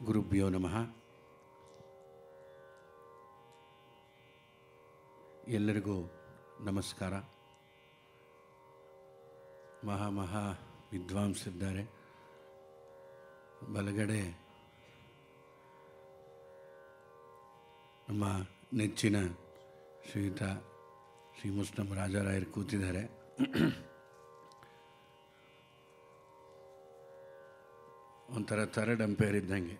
ಗುರುಭ್ಯೋ ನಮಃ ಎಲ್ಲರಿಗೂ ನಮಸ್ಕಾರ ಮಹಾ ಮಹಾ ವಿದ್ವಾಂಸರಿದ್ದಾರೆ ಬಲಗಡೆ ನಮ್ಮ ನೆಚ್ಚಿನ ಶ್ರೀಯುತ ಶ್ರೀ ಮುಸ್ನಂ ರಾಜಾರಾಯರು ಕೂತಿದ್ದಾರೆ ಒಂಥರ ಥರ್ಡ್ ಅಂಪೈರ್ ಇದ್ದಂಗೆ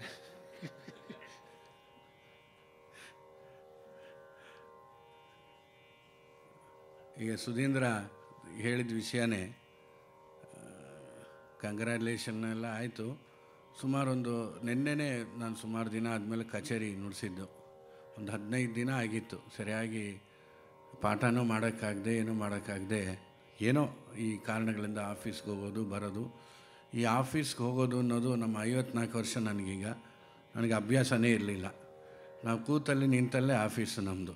ಈಗ ಸುಧೀಂದ್ರ ಹೇಳಿದ ವಿಷಯನೇ ಕಂಗ್ರ್ಯಾಲೇಷನ್ ಎಲ್ಲ ಆಯಿತು ಸುಮಾರೊಂದು ನಿನ್ನೆನೇ ನಾನು ಸುಮಾರು ದಿನ ಆದಮೇಲೆ ಕಚೇರಿ ನುಡಿಸಿದ್ದು ಒಂದು ಹದಿನೈದು ದಿನ ಆಗಿತ್ತು ಸರಿಯಾಗಿ ಪಾಠನೂ ಮಾಡೋಕ್ಕಾಗದೆ ಏನೂ ಮಾಡೋಕ್ಕಾಗದೆ ಏನೋ ಈ ಕಾರಣಗಳಿಂದ ಆಫೀಸ್ಗೆ ಹೋಗೋದು ಬರೋದು ಈ ಆಫೀಸ್ಗೆ ಹೋಗೋದು ಅನ್ನೋದು ನಮ್ಮ ಐವತ್ನಾಲ್ಕು ವರ್ಷ ನನಗೀಗ ನನಗೆ ಅಭ್ಯಾಸನೇ ಇರಲಿಲ್ಲ ನಾವು ಕೂತಲ್ಲಿ ನಿಂತಲ್ಲೇ ಆಫೀಸು ನಮ್ಮದು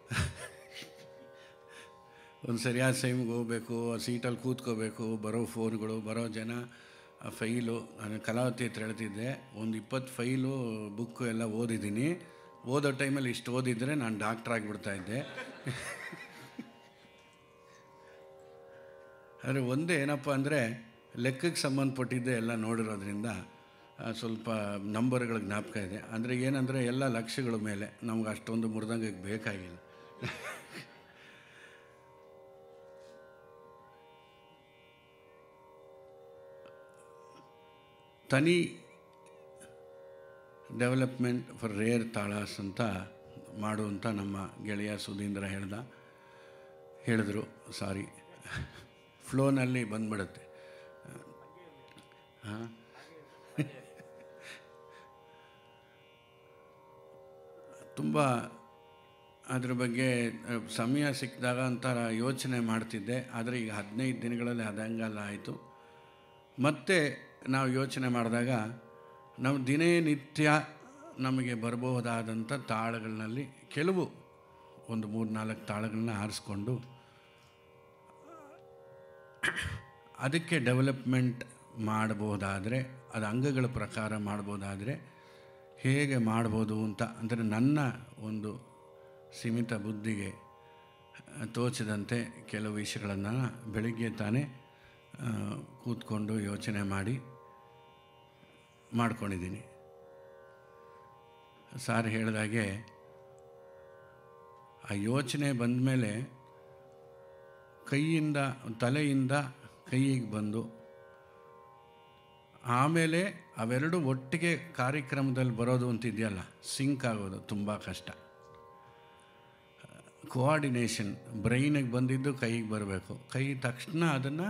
ಒಂದು ಸರಿಯಾದ ಟೈಮ್ಗೆ ಹೋಗಬೇಕು ಆ ಸೀಟಲ್ಲಿ ಕೂತ್ಕೋಬೇಕು ಬರೋ ಫೋನ್ಗಳು ಬರೋ ಜನ ಆ ಫೈಲು ನಾನು ಕಲಾವತಿ ಹತ್ರ ಹೇಳ್ತಿದ್ದೆ ಒಂದು ಇಪ್ಪತ್ತು ಫೈಲು ಬುಕ್ಕು ಎಲ್ಲ ಓದಿದ್ದೀನಿ ಓದೋ ಟೈಮಲ್ಲಿ ಇಷ್ಟು ಓದಿದರೆ ನಾನು ಡಾಕ್ಟ್ರ್ ಆಗಿಬಿಡ್ತಾಯಿದ್ದೆ ಆದರೆ ಒಂದೇ ಏನಪ್ಪ ಅಂದರೆ ಲೆಕ್ಕಕ್ಕೆ ಸಂಬಂಧಪಟ್ಟಿದ್ದೆ ಎಲ್ಲ ನೋಡಿರೋದ್ರಿಂದ ಆ, ಸ್ವಲ್ಪ ನಂಬರ್ಗಳ ಜ್ಞಾಪಕ ಇದೆ ಅಂದರೆ ಏನಂದರೆ ಎಲ್ಲ ಲಕ್ಷಗಳ ಮೇಲೆ ನಮ್ಗೆ ಅಷ್ಟೊಂದು ಮುರಿದಂಗೆ ಬೇಕಾಗಿಲ್ಲ ತನಿ ಡೆವಲಪ್ಮೆಂಟ್ ಫಾರ್ ರೇರ್ ತಾಳಾಸ್ ಅಂತ ಮಾಡುವಂಥ ನಮ್ಮ ಗೆಳೆಯ ಸುಧೀಂದ್ರ ಹೇಳ್ದ ಹೇಳಿದ್ರು ಸಾರಿ ಫ್ಲೋನಲ್ಲಿ ಬಂದ್ಬಿಡುತ್ತೆ ಹಾಂ ತುಂಬ ಅದ್ರ ಬಗ್ಗೆ ಅಹ್, ಸಮಯ ಸಿಕ್ಕಿದಾಗ ಒಂಥರ ಯೋಚನೆ ಮಾಡ್ತಿದ್ದೆ ಆದರೆ ಈಗ ಹದಿನೈದು ದಿನಗಳಲ್ಲಿ ಅದಂಗೆಲ್ಲ ಆಯಿತು ಮತ್ತೆ ನಾವು ಯೋಚನೆ ಮಾಡಿದಾಗ ನಾವು ದಿನನಿತ್ಯ ನಮಗೆ ಬರಬಹುದಾದಂಥ ತಾಳಗಳಲ್ಲಿ ಕೆಲವು ಒಂದು ಮೂರು ನಾಲ್ಕು ತಾಳಗಳನ್ನ ಆರಿಸ್ಕೊಂಡು ಅದಕ್ಕೆ ಡೆವಲಪ್ಮೆಂಟ್ ಮಾಡಬಹುದಾದರೆ ಅದು ಅಂಗಗಳ ಪ್ರಕಾರ ಮಾಡ್ಬೋದಾದರೆ ಹೇಗೆ ಮಾಡ್ಬೋದು ಅಂತ ಅಂದರೆ ನನ್ನ ಒಂದು ಸೀಮಿತ ಬುದ್ಧಿಗೆ ತೋಚಿದಂತೆ ಕೆಲವು ವಿಷಯಗಳನ್ನು ಬೆಳಿಗ್ಗೆ ತಾನೇ ಆ, ಕೂತ್ಕೊಂಡು ಯೋಚನೆ ಮಾಡಿ ಮಾಡ್ಕೊಂಡಿದ್ದೀನಿ ಸಾರ್ ಹೇಳಿದಾಗೆ ಆ ಯೋಚನೆ ಬಂದ ಮೇಲೆ ಕೈಯಿಂದ ತಲೆಯಿಂದ ಕೈಗೆ ಬಂದು ಆಮೇಲೆ ಅವೆರಡು ಒಟ್ಟಿಗೆ ಕಾರ್ಯಕ್ರಮದಲ್ಲಿ ಬರೋದು ಅಂತಿದೆಯಲ್ಲ ಸಿಂಕ್ ಆಗೋದು ತುಂಬ ಕಷ್ಟ ಕೋಆರ್ಡಿನೇಷನ್ ಬ್ರೈನಿಗೆ ಬಂದಿದ್ದು ಕೈಗೆ ಬರಬೇಕು ಕೈ ತಕ್ಷಣ ಅದನ್ನು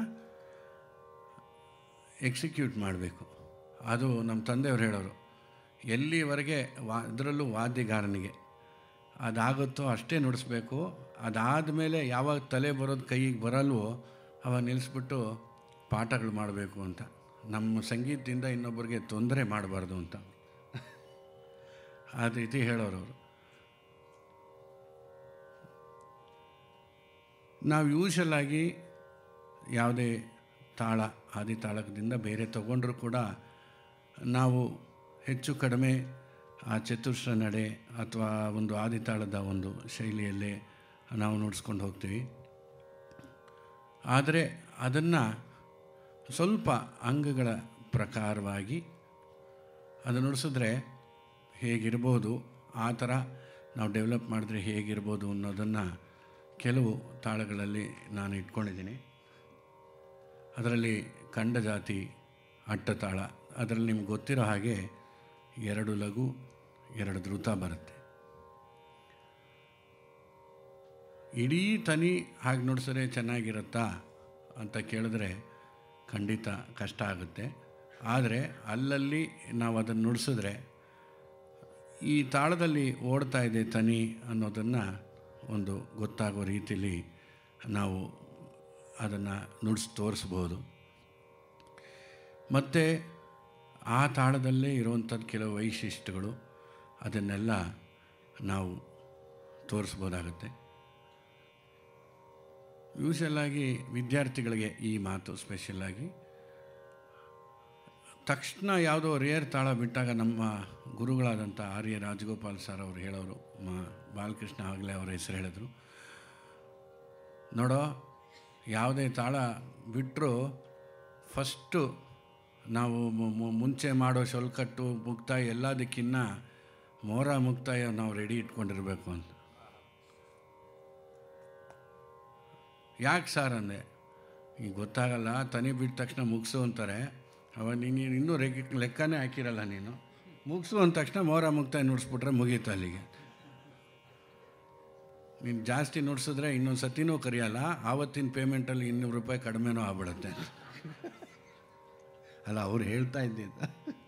ಎಕ್ಸಿಕ್ಯೂಟ್ ಮಾಡಬೇಕು ಅದು ನಮ್ಮ ತಂದೆಯವ್ರು ಹೇಳೋರು ಎಲ್ಲಿವರೆಗೆ ವಾ ಅದರಲ್ಲೂ ವಾದ್ಯಗಾರನಿಗೆ ಅದಾಗುತ್ತೋ ಅಷ್ಟೇ ನುಡಿಸ್ಬೇಕು ಅದಾದಮೇಲೆ ಯಾವಾಗ ತಲೆ ಬರೋದು ಕೈಗೆ ಬರಲ್ವೋ ಅವಾಗ ನಿಲ್ಲಿಸ್ಬಿಟ್ಟು ಪಾಠಗಳು ಮಾಡಬೇಕು ಅಂತ ನಮ್ಮ ಸಂಗೀತದಿಂದ ಇನ್ನೊಬ್ಬರಿಗೆ ತೊಂದರೆ ಮಾಡಬಾರ್ದು ಅಂತ ಆ ರೀತಿ ಹೇಳೋರು ಅವರು ನಾವು ಯೂಶಲಾಗಿ ಯಾವುದೇ ತಾಳ ಆದಿ ತಾಳಕದಿಂದ ಬೇರೆ ತಗೊಂಡ್ರೂ ಕೂಡ ನಾವು ಹೆಚ್ಚು ಕಡಿಮೆ ಆ ಚತುರ್ಶ್ರ ನಡೆ ಅಥವಾ ಒಂದು ಆದಿತಾಳದ ಒಂದು ಶೈಲಿಯಲ್ಲೇ ನಾವು ನುಡಿಸ್ಕೊಂಡು ಹೋಗ್ತೀವಿ ಆದರೆ ಅದನ್ನು ಸ್ವಲ್ಪ ಅಂಗಗಳ ಪ್ರಕಾರವಾಗಿ ಅದು ನುಡಿಸಿದ್ರೆ ಹೇಗಿರ್ಬೋದು ಆ ಥರ ನಾವು ಡೆವಲಪ್ ಮಾಡಿದ್ರೆ ಹೇಗಿರ್ಬೋದು ಅನ್ನೋದನ್ನು ಕೆಲವು ತಾಳಗಳಲ್ಲಿ ನಾನು ಇಟ್ಕೊಂಡಿದ್ದೀನಿ ಅದರಲ್ಲಿ ಖಂಡ ಜಾತಿ ಅಟ್ಟತಾಳ ಅದರಲ್ಲಿ ನಿಮ್ಗೆ ಗೊತ್ತಿರೋ ಹಾಗೆ ಎರಡು ಲಘು ಎರಡು ದ್ರುತ ಬರುತ್ತೆ ಇಡೀ ತನಿ ಹಾಗೆ ನುಡಿಸಿದ್ರೆ ಚೆನ್ನಾಗಿರುತ್ತಾ ಅಂತ ಕೇಳಿದ್ರೆ ಖಂಡಿತ ಕಷ್ಟ ಆಗುತ್ತೆ ಆದರೆ ಅಲ್ಲಲ್ಲಿ ನಾವು ಅದನ್ನು ನುಡಿಸಿದ್ರೆ ಈ ತಾಳದಲ್ಲಿ ಓಡ್ತಾ ಇದೆ ತನಿ ಅನ್ನೋದನ್ನು ಒಂದು ಗೊತ್ತಾಗೋ ರೀತಿಯಲ್ಲಿ ನಾವು ಅದನ್ನು ನುಡಿಸಿ ತೋರಿಸ್ಬೋದು ಮತ್ತು ಆ ತಾಳದಲ್ಲೇ ಇರುವಂಥದ್ದು ಕೆಲವು ವೈಶಿಷ್ಟ್ಯಗಳು ಅದನ್ನೆಲ್ಲ ನಾವು ತೋರಿಸ್ಬೋದಾಗುತ್ತೆ ಯೂಶಲಾಗಿ ವಿದ್ಯಾರ್ಥಿಗಳಿಗೆ ಈ ಮಾತು ಸ್ಪೆಷಲಾಗಿ ತಕ್ಷಣ ಯಾವುದೋ ರೇರ್ ತಾಳ ಬಿಟ್ಟಾಗ ನಮ್ಮ ಗುರುಗಳಾದಂಥ ಆರ್ಯ ರಾಜಗೋಪಾಲ್ ಸರ್ ಅವರು ಹೇಳೋರು ಮ ಬಾಲಕೃಷ್ಣ ಆಗಲೇ ಅವರ ಹೆಸರು ಹೇಳಿದ್ರು ನೋಡೋ ಯಾವುದೇ ತಾಳ ಬಿಟ್ಟರು ಫಸ್ಟು ನಾವು ಮು- ಮು- ಮುಂಚೆ ಮಾಡೋ ಶೊಲ್ಕಟ್ಟು ಮುಕ್ತಾಯ ಎಲ್ಲದಕ್ಕಿನ್ನ ಮೋರ ಮುಕ್ತಾಯ ನಾವು ರೆಡಿ ಇಟ್ಕೊಂಡಿರ್ಬೇಕು ಅಂತ ಯಾಕೆ ಸರ್ ಅಂದೆ ಈಗ ಗೊತ್ತಾಗಲ್ಲ ತನಿ ಬಿಟ್ಟ ತಕ್ಷಣ ಮುಗಿಸು ಅಂತಾರೆ ಅವಾಗ ನೀನು ಇನ್ನೂ ರೆಕ್ ಲೆಕ್ಕನೇ ಹಾಕಿರಲ್ಲ ನೀನು ಮುಗಿಸು ಅಂದ ತಕ್ಷಣ ಮೋರ ಮುಕ್ತಾಯ ನುಡಿಸ್ಬಿಟ್ರೆ ಮುಗೀತು ಅಲ್ಲಿಗೆ ನೀನು ಜಾಸ್ತಿ ನುಡ್ಸಿದ್ರೆ ಇನ್ನೊಂದು ಸತಿನೂ ಕರೆಯಲ್ಲ ಆವತ್ತಿನ ಪೇಮೆಂಟಲ್ಲಿ ಇನ್ನೂರು ರೂಪಾಯಿ ಕಡಿಮೆನೂ ಆಗ್ಬಿಡುತ್ತೆ ಅಲ್ಲ ಅವ್ರು ಹೇಳ್ತಾ ಇದ್ದಿದ್ದ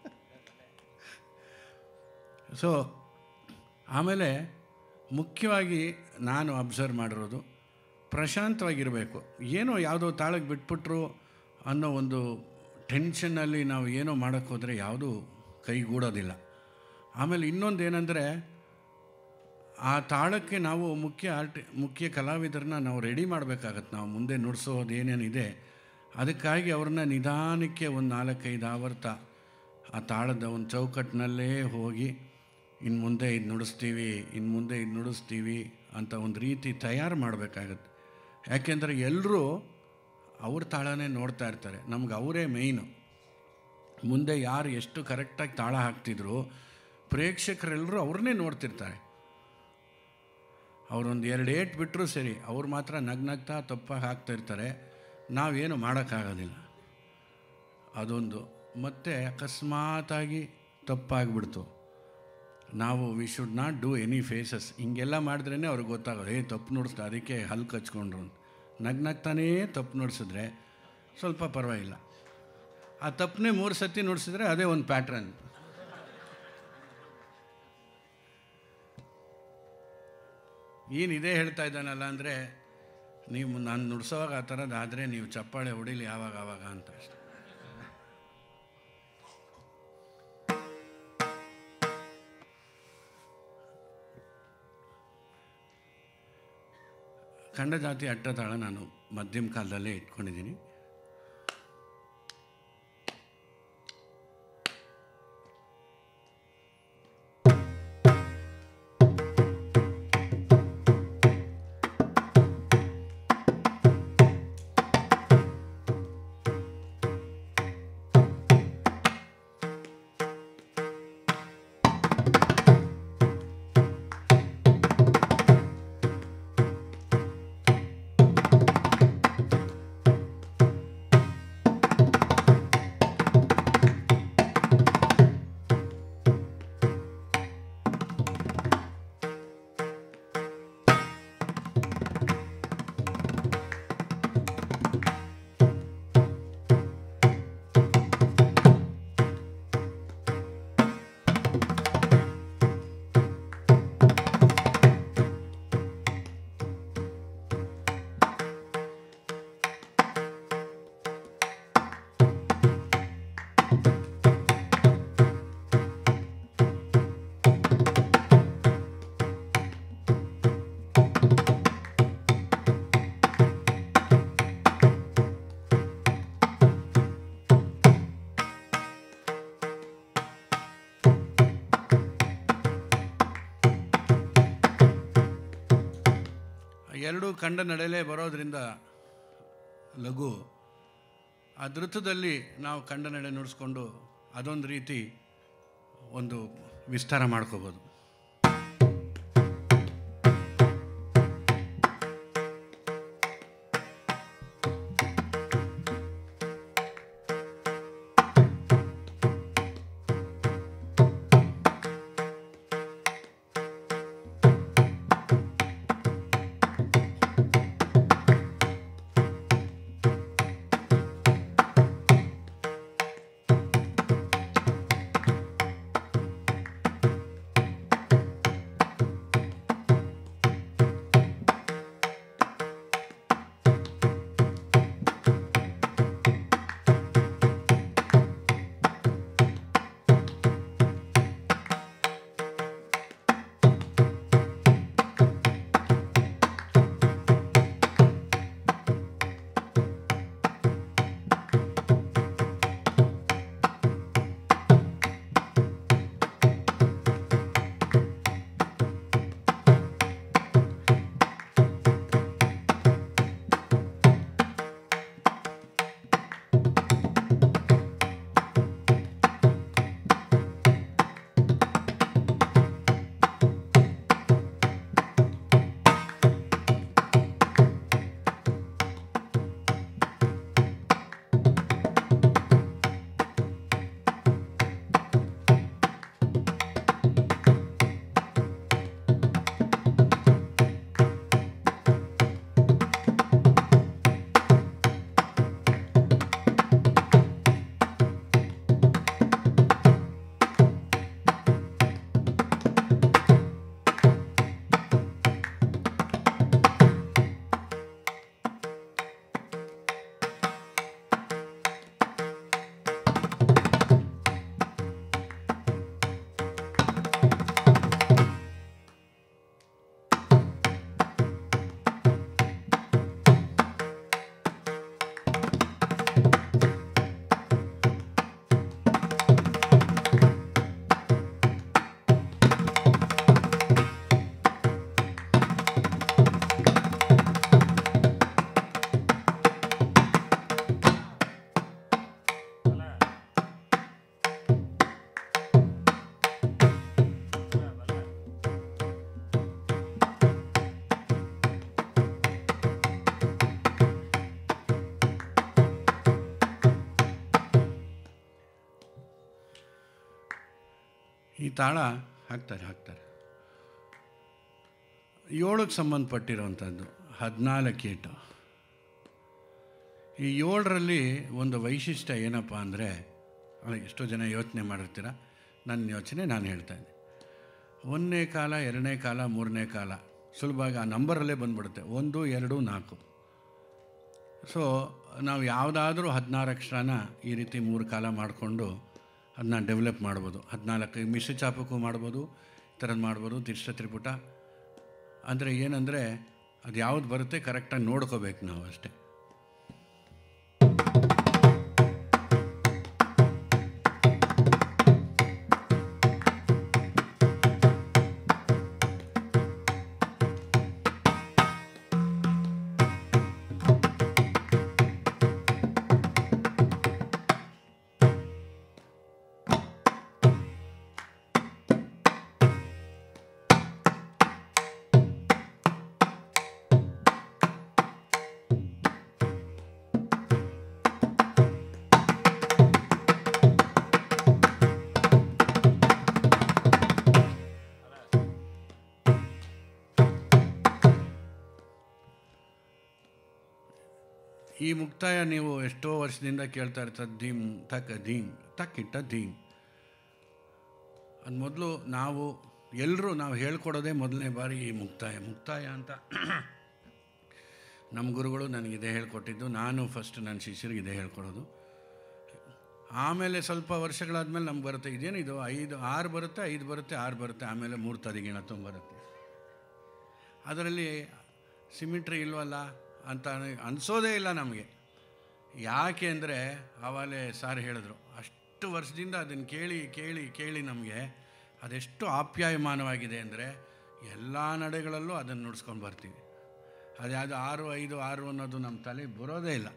ಸೊ ಆಮೇಲೆ ಮುಖ್ಯವಾಗಿ ನಾನು ಅಬ್ಸರ್ವ್ ಮಾಡಿರೋದು ಪ್ರಶಾಂತವಾಗಿರಬೇಕು ಏನೋ ಯಾವುದೋ ತಾಳಕ್ಕೆ ಬಿಟ್ಬಿಟ್ರು ಅನ್ನೋ ಒಂದು ಟೆನ್ಷನ್ನಲ್ಲಿ ನಾವು ಏನೋ ಮಾಡೋಕ್ಕೆ ಹೋದರೆ ಯಾವುದೂ ಕೈಗೂಡೋದಿಲ್ಲ ಆಮೇಲೆ ಇನ್ನೊಂದು ಏನಂದರೆ ಆ ತಾಳಕ್ಕೆ ನಾವು ಮುಖ್ಯ ಆರ್ಟಿ ಮುಖ್ಯ ಕಲಾವಿದರನ್ನ ನಾವು ರೆಡಿ ಮಾಡಬೇಕಾಗತ್ತೆ ನಾವು ಮುಂದೆ ನುಡಿಸೋದು ಏನೇನಿದೆ ಅದಕ್ಕಾಗಿ ಅವ್ರನ್ನ ನಿಧಾನಕ್ಕೆ ಒಂದು ನಾಲ್ಕೈದು ಆವರ್ತ ಆ ತಾಳದ ಒಂದು ಚೌಕಟ್ಟಿನಲ್ಲೇ ಹೋಗಿ ಇನ್ನು ಮುಂದೆ ಇದು ನುಡಿಸ್ತೀವಿ ಇನ್ನು ಮುಂದೆ ಇದು ನುಡಿಸ್ತೀವಿ ಅಂತ ಒಂದು ರೀತಿ ತಯಾರು ಮಾಡಬೇಕಾಗತ್ತೆ ಯಾಕೆಂದರೆ ಎಲ್ಲರೂ ಅವ್ರ ತಾಳನೇ ನೋಡ್ತಾ ಇರ್ತಾರೆ ನಮ್ಗೆ ಅವರೇ ಮೇಯ್ನು ಮುಂದೆ ಯಾರು ಎಷ್ಟು ಕರೆಕ್ಟಾಗಿ ತಾಳ ಹಾಕ್ತಿದ್ರು ಪ್ರೇಕ್ಷಕರೆಲ್ಲರೂ ಅವ್ರನ್ನೇ ನೋಡ್ತಿರ್ತಾರೆ ಅವರೊಂದು ಎರಡು ಏಟ್ ಬಿಟ್ಟರೂ ಸರಿ ಅವ್ರು ಮಾತ್ರ ನಗ್ನಗ್ತಾ ತಪ್ಪಾಗಿ ಹಾಕ್ತಾ ಇರ್ತಾರೆ ನಾವೇನು ಮಾಡೋಕ್ಕಾಗೋದಿಲ್ಲ ಅದೊಂದು ಮತ್ತು ಅಕಸ್ಮಾತಾಗಿ ತಪ್ಪಾಗಿಬಿಡ್ತು ನಾವು we should not do any faces ಹಿಂಗೆಲ್ಲ ಮಾಡಿದ್ರೇ ಅವ್ರಿಗೆ ಗೊತ್ತಾಗೋದು ಏ ತಪ್ಪು ನುಡಿಸ್ತಾ ಅದಕ್ಕೆ ಹಲ್ಲು ಕಚ್ಕೊಂಡ್ರು ಅಂತ ನಗ್ನಗ್ತಾನೇ ತಪ್ಪು ನುಡಿಸಿದ್ರೆ ಸ್ವಲ್ಪ ಪರವಾಗಿಲ್ಲ ಆ ತಪ್ಪನ್ನೇ ಮೂರು ಸತಿ ನುಡಿಸಿದ್ರೆ ಅದೇ ಒಂದು ಪ್ಯಾಟ್ರನ್ ಏನು ಇದೇ ಹೇಳ್ತಾ ಇದ್ದಾನಲ್ಲ ಅಂದರೆ ನೀವು ನಾನು ನುಡ್ಸೋವಾಗ ಆ ಥರದ್ದು ಆದರೆ ನೀವು ಚಪ್ಪಾಳೆ ಹೊಡಿಲಿ ಯಾವಾಗ ಆವಾಗ ಅಂತ ಅಷ್ಟೆ ಖಂಡ ಜಾತಿ ಅಟ್ಟತಾಳ ನಾನು ಮಧ್ಯಮ ಕಾಲದಲ್ಲೇ ಇಟ್ಕೊಂಡಿದ್ದೀನಿ ಎರಡೂ ಕಂಡ ನಡೆಯಲೇ ಬರೋದ್ರಿಂದ ಲಘು ಆ ಧೃತದಲ್ಲಿ ನಾವು ಕಂಡ ನಡೆ ನುಡಿಸ್ಕೊಂಡು ಅದೊಂದು ರೀತಿ ಒಂದು ವಿಸ್ತಾರ ಮಾಡ್ಕೋಬೋದು ತಾಳ ಹಾಕ್ತಾರೆ ಹಾಕ್ತಾರೆ ಏಳಕ್ಕೆ ಸಂಬಂಧಪಟ್ಟಿರೋವಂಥದ್ದು ಹದಿನಾಲ್ಕು ಏಟು ಈ ಏಳರಲ್ಲಿ ಒಂದು ವೈಶಿಷ್ಟ್ಯ ಏನಪ್ಪ ಅಂದರೆ ಎಷ್ಟೋ ಜನ ಯೋಚನೆ ಮಾಡಿರ್ತೀರ ನನ್ನ ಯೋಚನೆ ನಾನು ಹೇಳ್ತಾ ಇದ್ದೀನಿ ಒಂದನೇ ಕಾಲ ಎರಡನೇ ಕಾಲ ಮೂರನೇ ಕಾಲ ಸುಲಭವಾಗಿ ಆ ನಂಬರಲ್ಲೇ ಬಂದ್ಬಿಡುತ್ತೆ ಒಂದು ಎರಡು ನಾಲ್ಕು ಸೊ ನಾವು ಯಾವುದಾದ್ರೂ ಹದಿನಾರು ಅಕ್ಷರನ ಈ ರೀತಿ ಮೂರು ಕಾಲ ಮಾಡಿಕೊಂಡು ಅದನ್ನ ಡೆವಲಪ್ ಮಾಡ್ಬೋದು ಹದಿನಾಲ್ಕು ಮಿಶ್ರ ಚಾಪಕ್ಕೂ ಮಾಡ್ಬೋದು ಈ ಥರದ್ದು ಮಾಡ್ಬೋದು ತಿರ್ಷ ತ್ರಿಪುಟ ಅಂದರೆ ಏನಂದರೆ ಅದು ಯಾವ್ದು ಬರುತ್ತೆ ಕರೆಕ್ಟಾಗಿ ನೋಡ್ಕೋಬೇಕು ನಾವು ಅಷ್ಟೇ ಈ ಮುಕ್ತಾಯ ನೀವು ಎಷ್ಟೋ ವರ್ಷದಿಂದ ಕೇಳ್ತಾ ಇರ್ತದೆ ಧೀಮ್ ತಕ್ ಧೀಮ್ ತಕ್ ಇಟ್ಟ ಧೀಮ್ ಅದು ಮೊದಲು ನಾವು ಎಲ್ಲರೂ ನಾವು ಹೇಳ್ಕೊಡೋದೇ ಮೊದಲನೇ ಬಾರಿ ಈ ಮುಕ್ತಾಯ ಮುಕ್ತಾಯ ಅಂತ ನಮ್ಮ ಗುರುಗಳು ನನಗಿದೇ ಹೇಳ್ಕೊಟ್ಟಿದ್ದು ನಾನು ಫಸ್ಟ್ ನನ್ನ ಶಿಷ್ಯರಿಗೆ ಇದೇ ಹೇಳ್ಕೊಡೋದು ಆಮೇಲೆ ಸ್ವಲ್ಪ ವರ್ಷಗಳಾದಮೇಲೆ ನಮ್ಗೆ ಬರುತ್ತೆ ಇದೇನಿದು ಐದು ಆರು ಬರುತ್ತೆ ಐದು ಬರುತ್ತೆ ಆರು ಬರುತ್ತೆ ಆಮೇಲೆ ಮೂರು ತದಿಗಿಣ ತುಂಬ ಬರುತ್ತೆ ಅದರಲ್ಲಿ ಸಿಮಿಟ್ರಿ ಇಲ್ವಲ್ಲ ಅಂತ ಅನಿಸೋದೇ ಇಲ್ಲ ನಮಗೆ ಯಾಕೆ ಅಂದರೆ ಆವಾಗಲೇ ಸಾರ್ ಹೇಳಿದ್ರು ಅಷ್ಟು ವರ್ಷದಿಂದ ಅದನ್ನು ಕೇಳಿ ಕೇಳಿ ಕೇಳಿ ನಮಗೆ ಅದೆಷ್ಟು ಆಪ್ಯಾಯಮಾನವಾಗಿದೆ ಅಂದರೆ ಎಲ್ಲ ನಡೆಗಳಲ್ಲೂ ಅದನ್ನು ನುಡ್ಸ್ಕೊಂಡು ಬರ್ತೀವಿ ಅದ್ಯಾವುದು ಆರು ಐದು ಆರು ಅನ್ನೋದು ನಮ್ಮ ತಲೆಗೆ ಬರೋದೇ ಇಲ್ಲ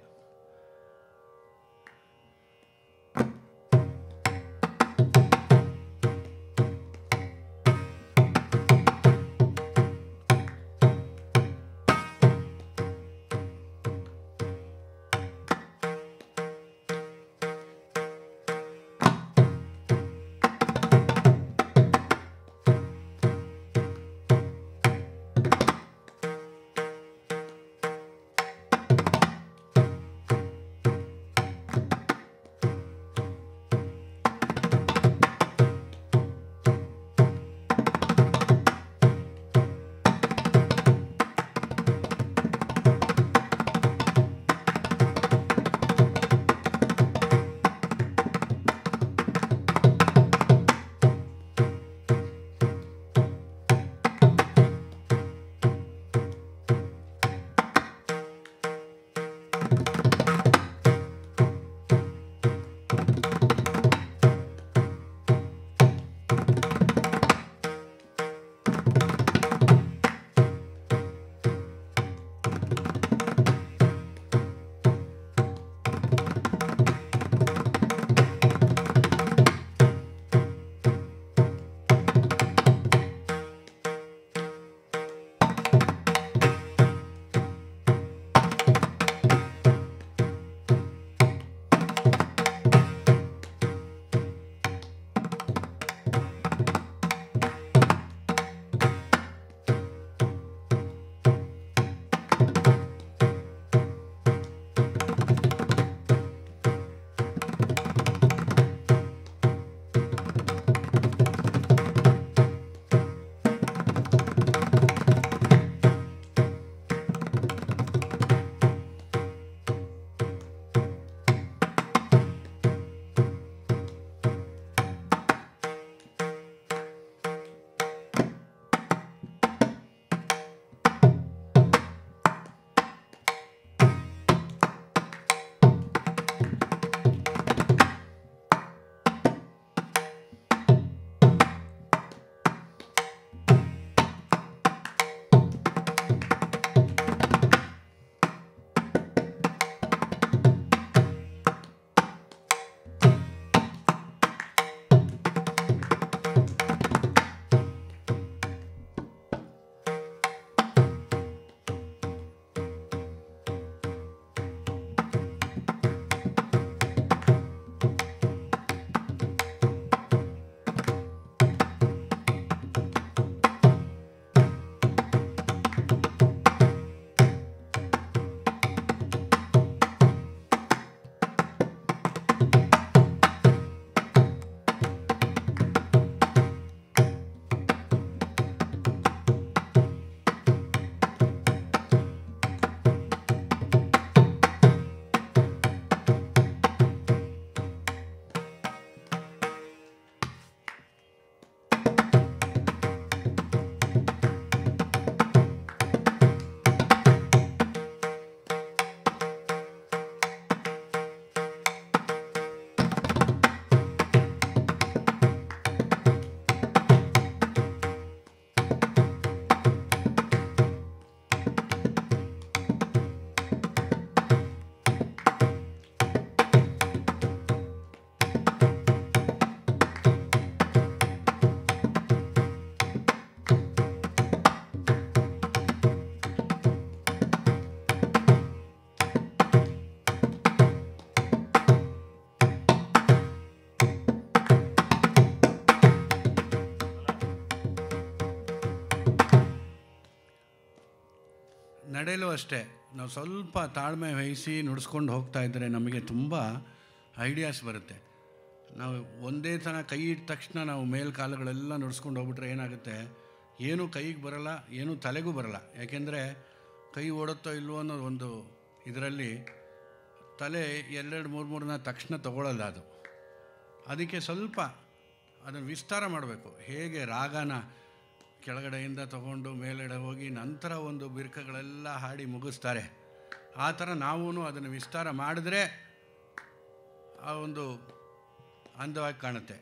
ನಡೆಯಲು ಅಷ್ಟೇ ನಾವು ಸ್ವಲ್ಪ ತಾಳ್ಮೆ ವಹಿಸಿ ನುಡಿಸ್ಕೊಂಡು ಹೋಗ್ತಾ ಇದ್ದರೆ ನಮಗೆ ತುಂಬ ಐಡಿಯಾಸ್ ಬರುತ್ತೆ ನಾವು ಒಂದೇ ಥರ ಕೈ ಇಟ್ಟ ತಕ್ಷಣ ನಾವು ಮೇಲ್ ಕಾಲುಗಳೆಲ್ಲ ನುಡಿಸ್ಕೊಂಡು ಹೋಗ್ಬಿಟ್ರೆ ಏನಾಗುತ್ತೆ ಏನೂ ಕೈಗೆ ಬರಲ್ಲ ಏನೂ ತಲೆಗೂ ಬರಲ್ಲ ಯಾಕೆಂದರೆ ಕೈ ಓಡುತ್ತೋ ಇಲ್ವೋ ಅನ್ನೋ ಒಂದು ಇದರಲ್ಲಿ ತಲೆ ಎರಡೆರಡು ಮೂರು ಮೂರನ್ನ ತಕ್ಷಣ ತಗೊಳ್ಳಲ್ಲ ಅದು ಅದಕ್ಕೆ ಸ್ವಲ್ಪ ಅದನ್ನು ವಿಸ್ತಾರ ಮಾಡಬೇಕು ಹೇಗೆ ರಾಗನ ಕೆಳಗಡೆಯಿಂದ ತಗೊಂಡು ಮೇಲೆಡೆ ಹೋಗಿ ನಂತರ ಒಂದು ಬಿರುಕಗಳೆಲ್ಲ ಹಾಡಿ ಮುಗಿಸ್ತಾರೆ ಆ ಥರ ನಾವೂ ಅದನ್ನು ವಿಸ್ತಾರ ಮಾಡಿದ್ರೆ ಆ ಒಂದು ಅಂದವಾಗಿ ಕಾಣುತ್ತೆ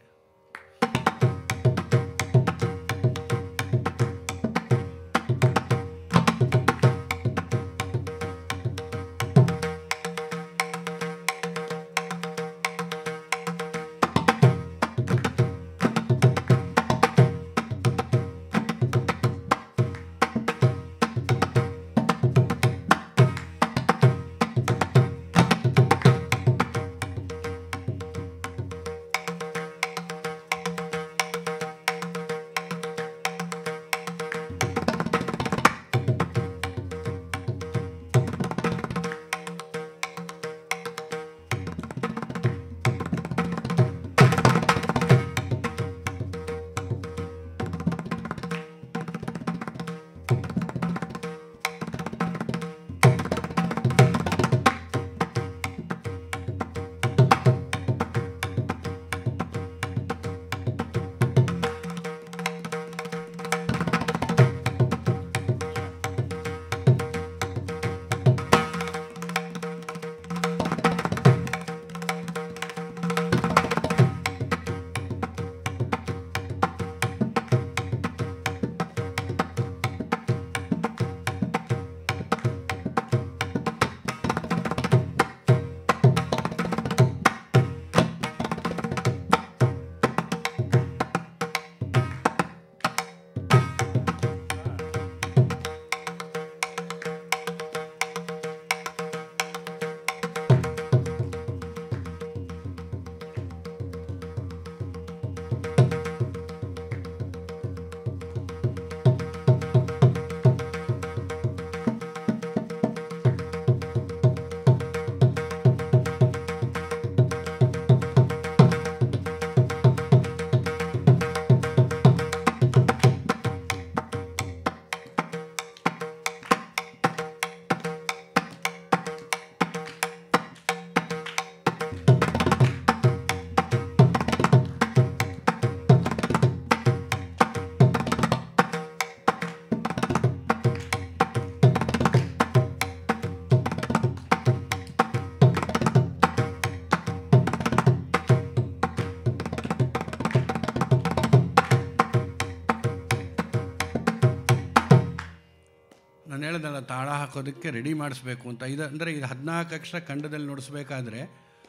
ನಾನು ಹೇಳ್ದಲ್ಲ ತಾಳ ಹಾಕೋದಕ್ಕೆ ರೆಡಿ ಮಾಡಿಸ್ಬೇಕು ಅಂತ ಇದು ಅಂದರೆ ಇದು ಹದಿನಾಲ್ಕು ಅಕ್ಷರ ಖಂಡದಲ್ಲಿ ನುಡಿಸ್ಬೇಕಾದ್ರೆ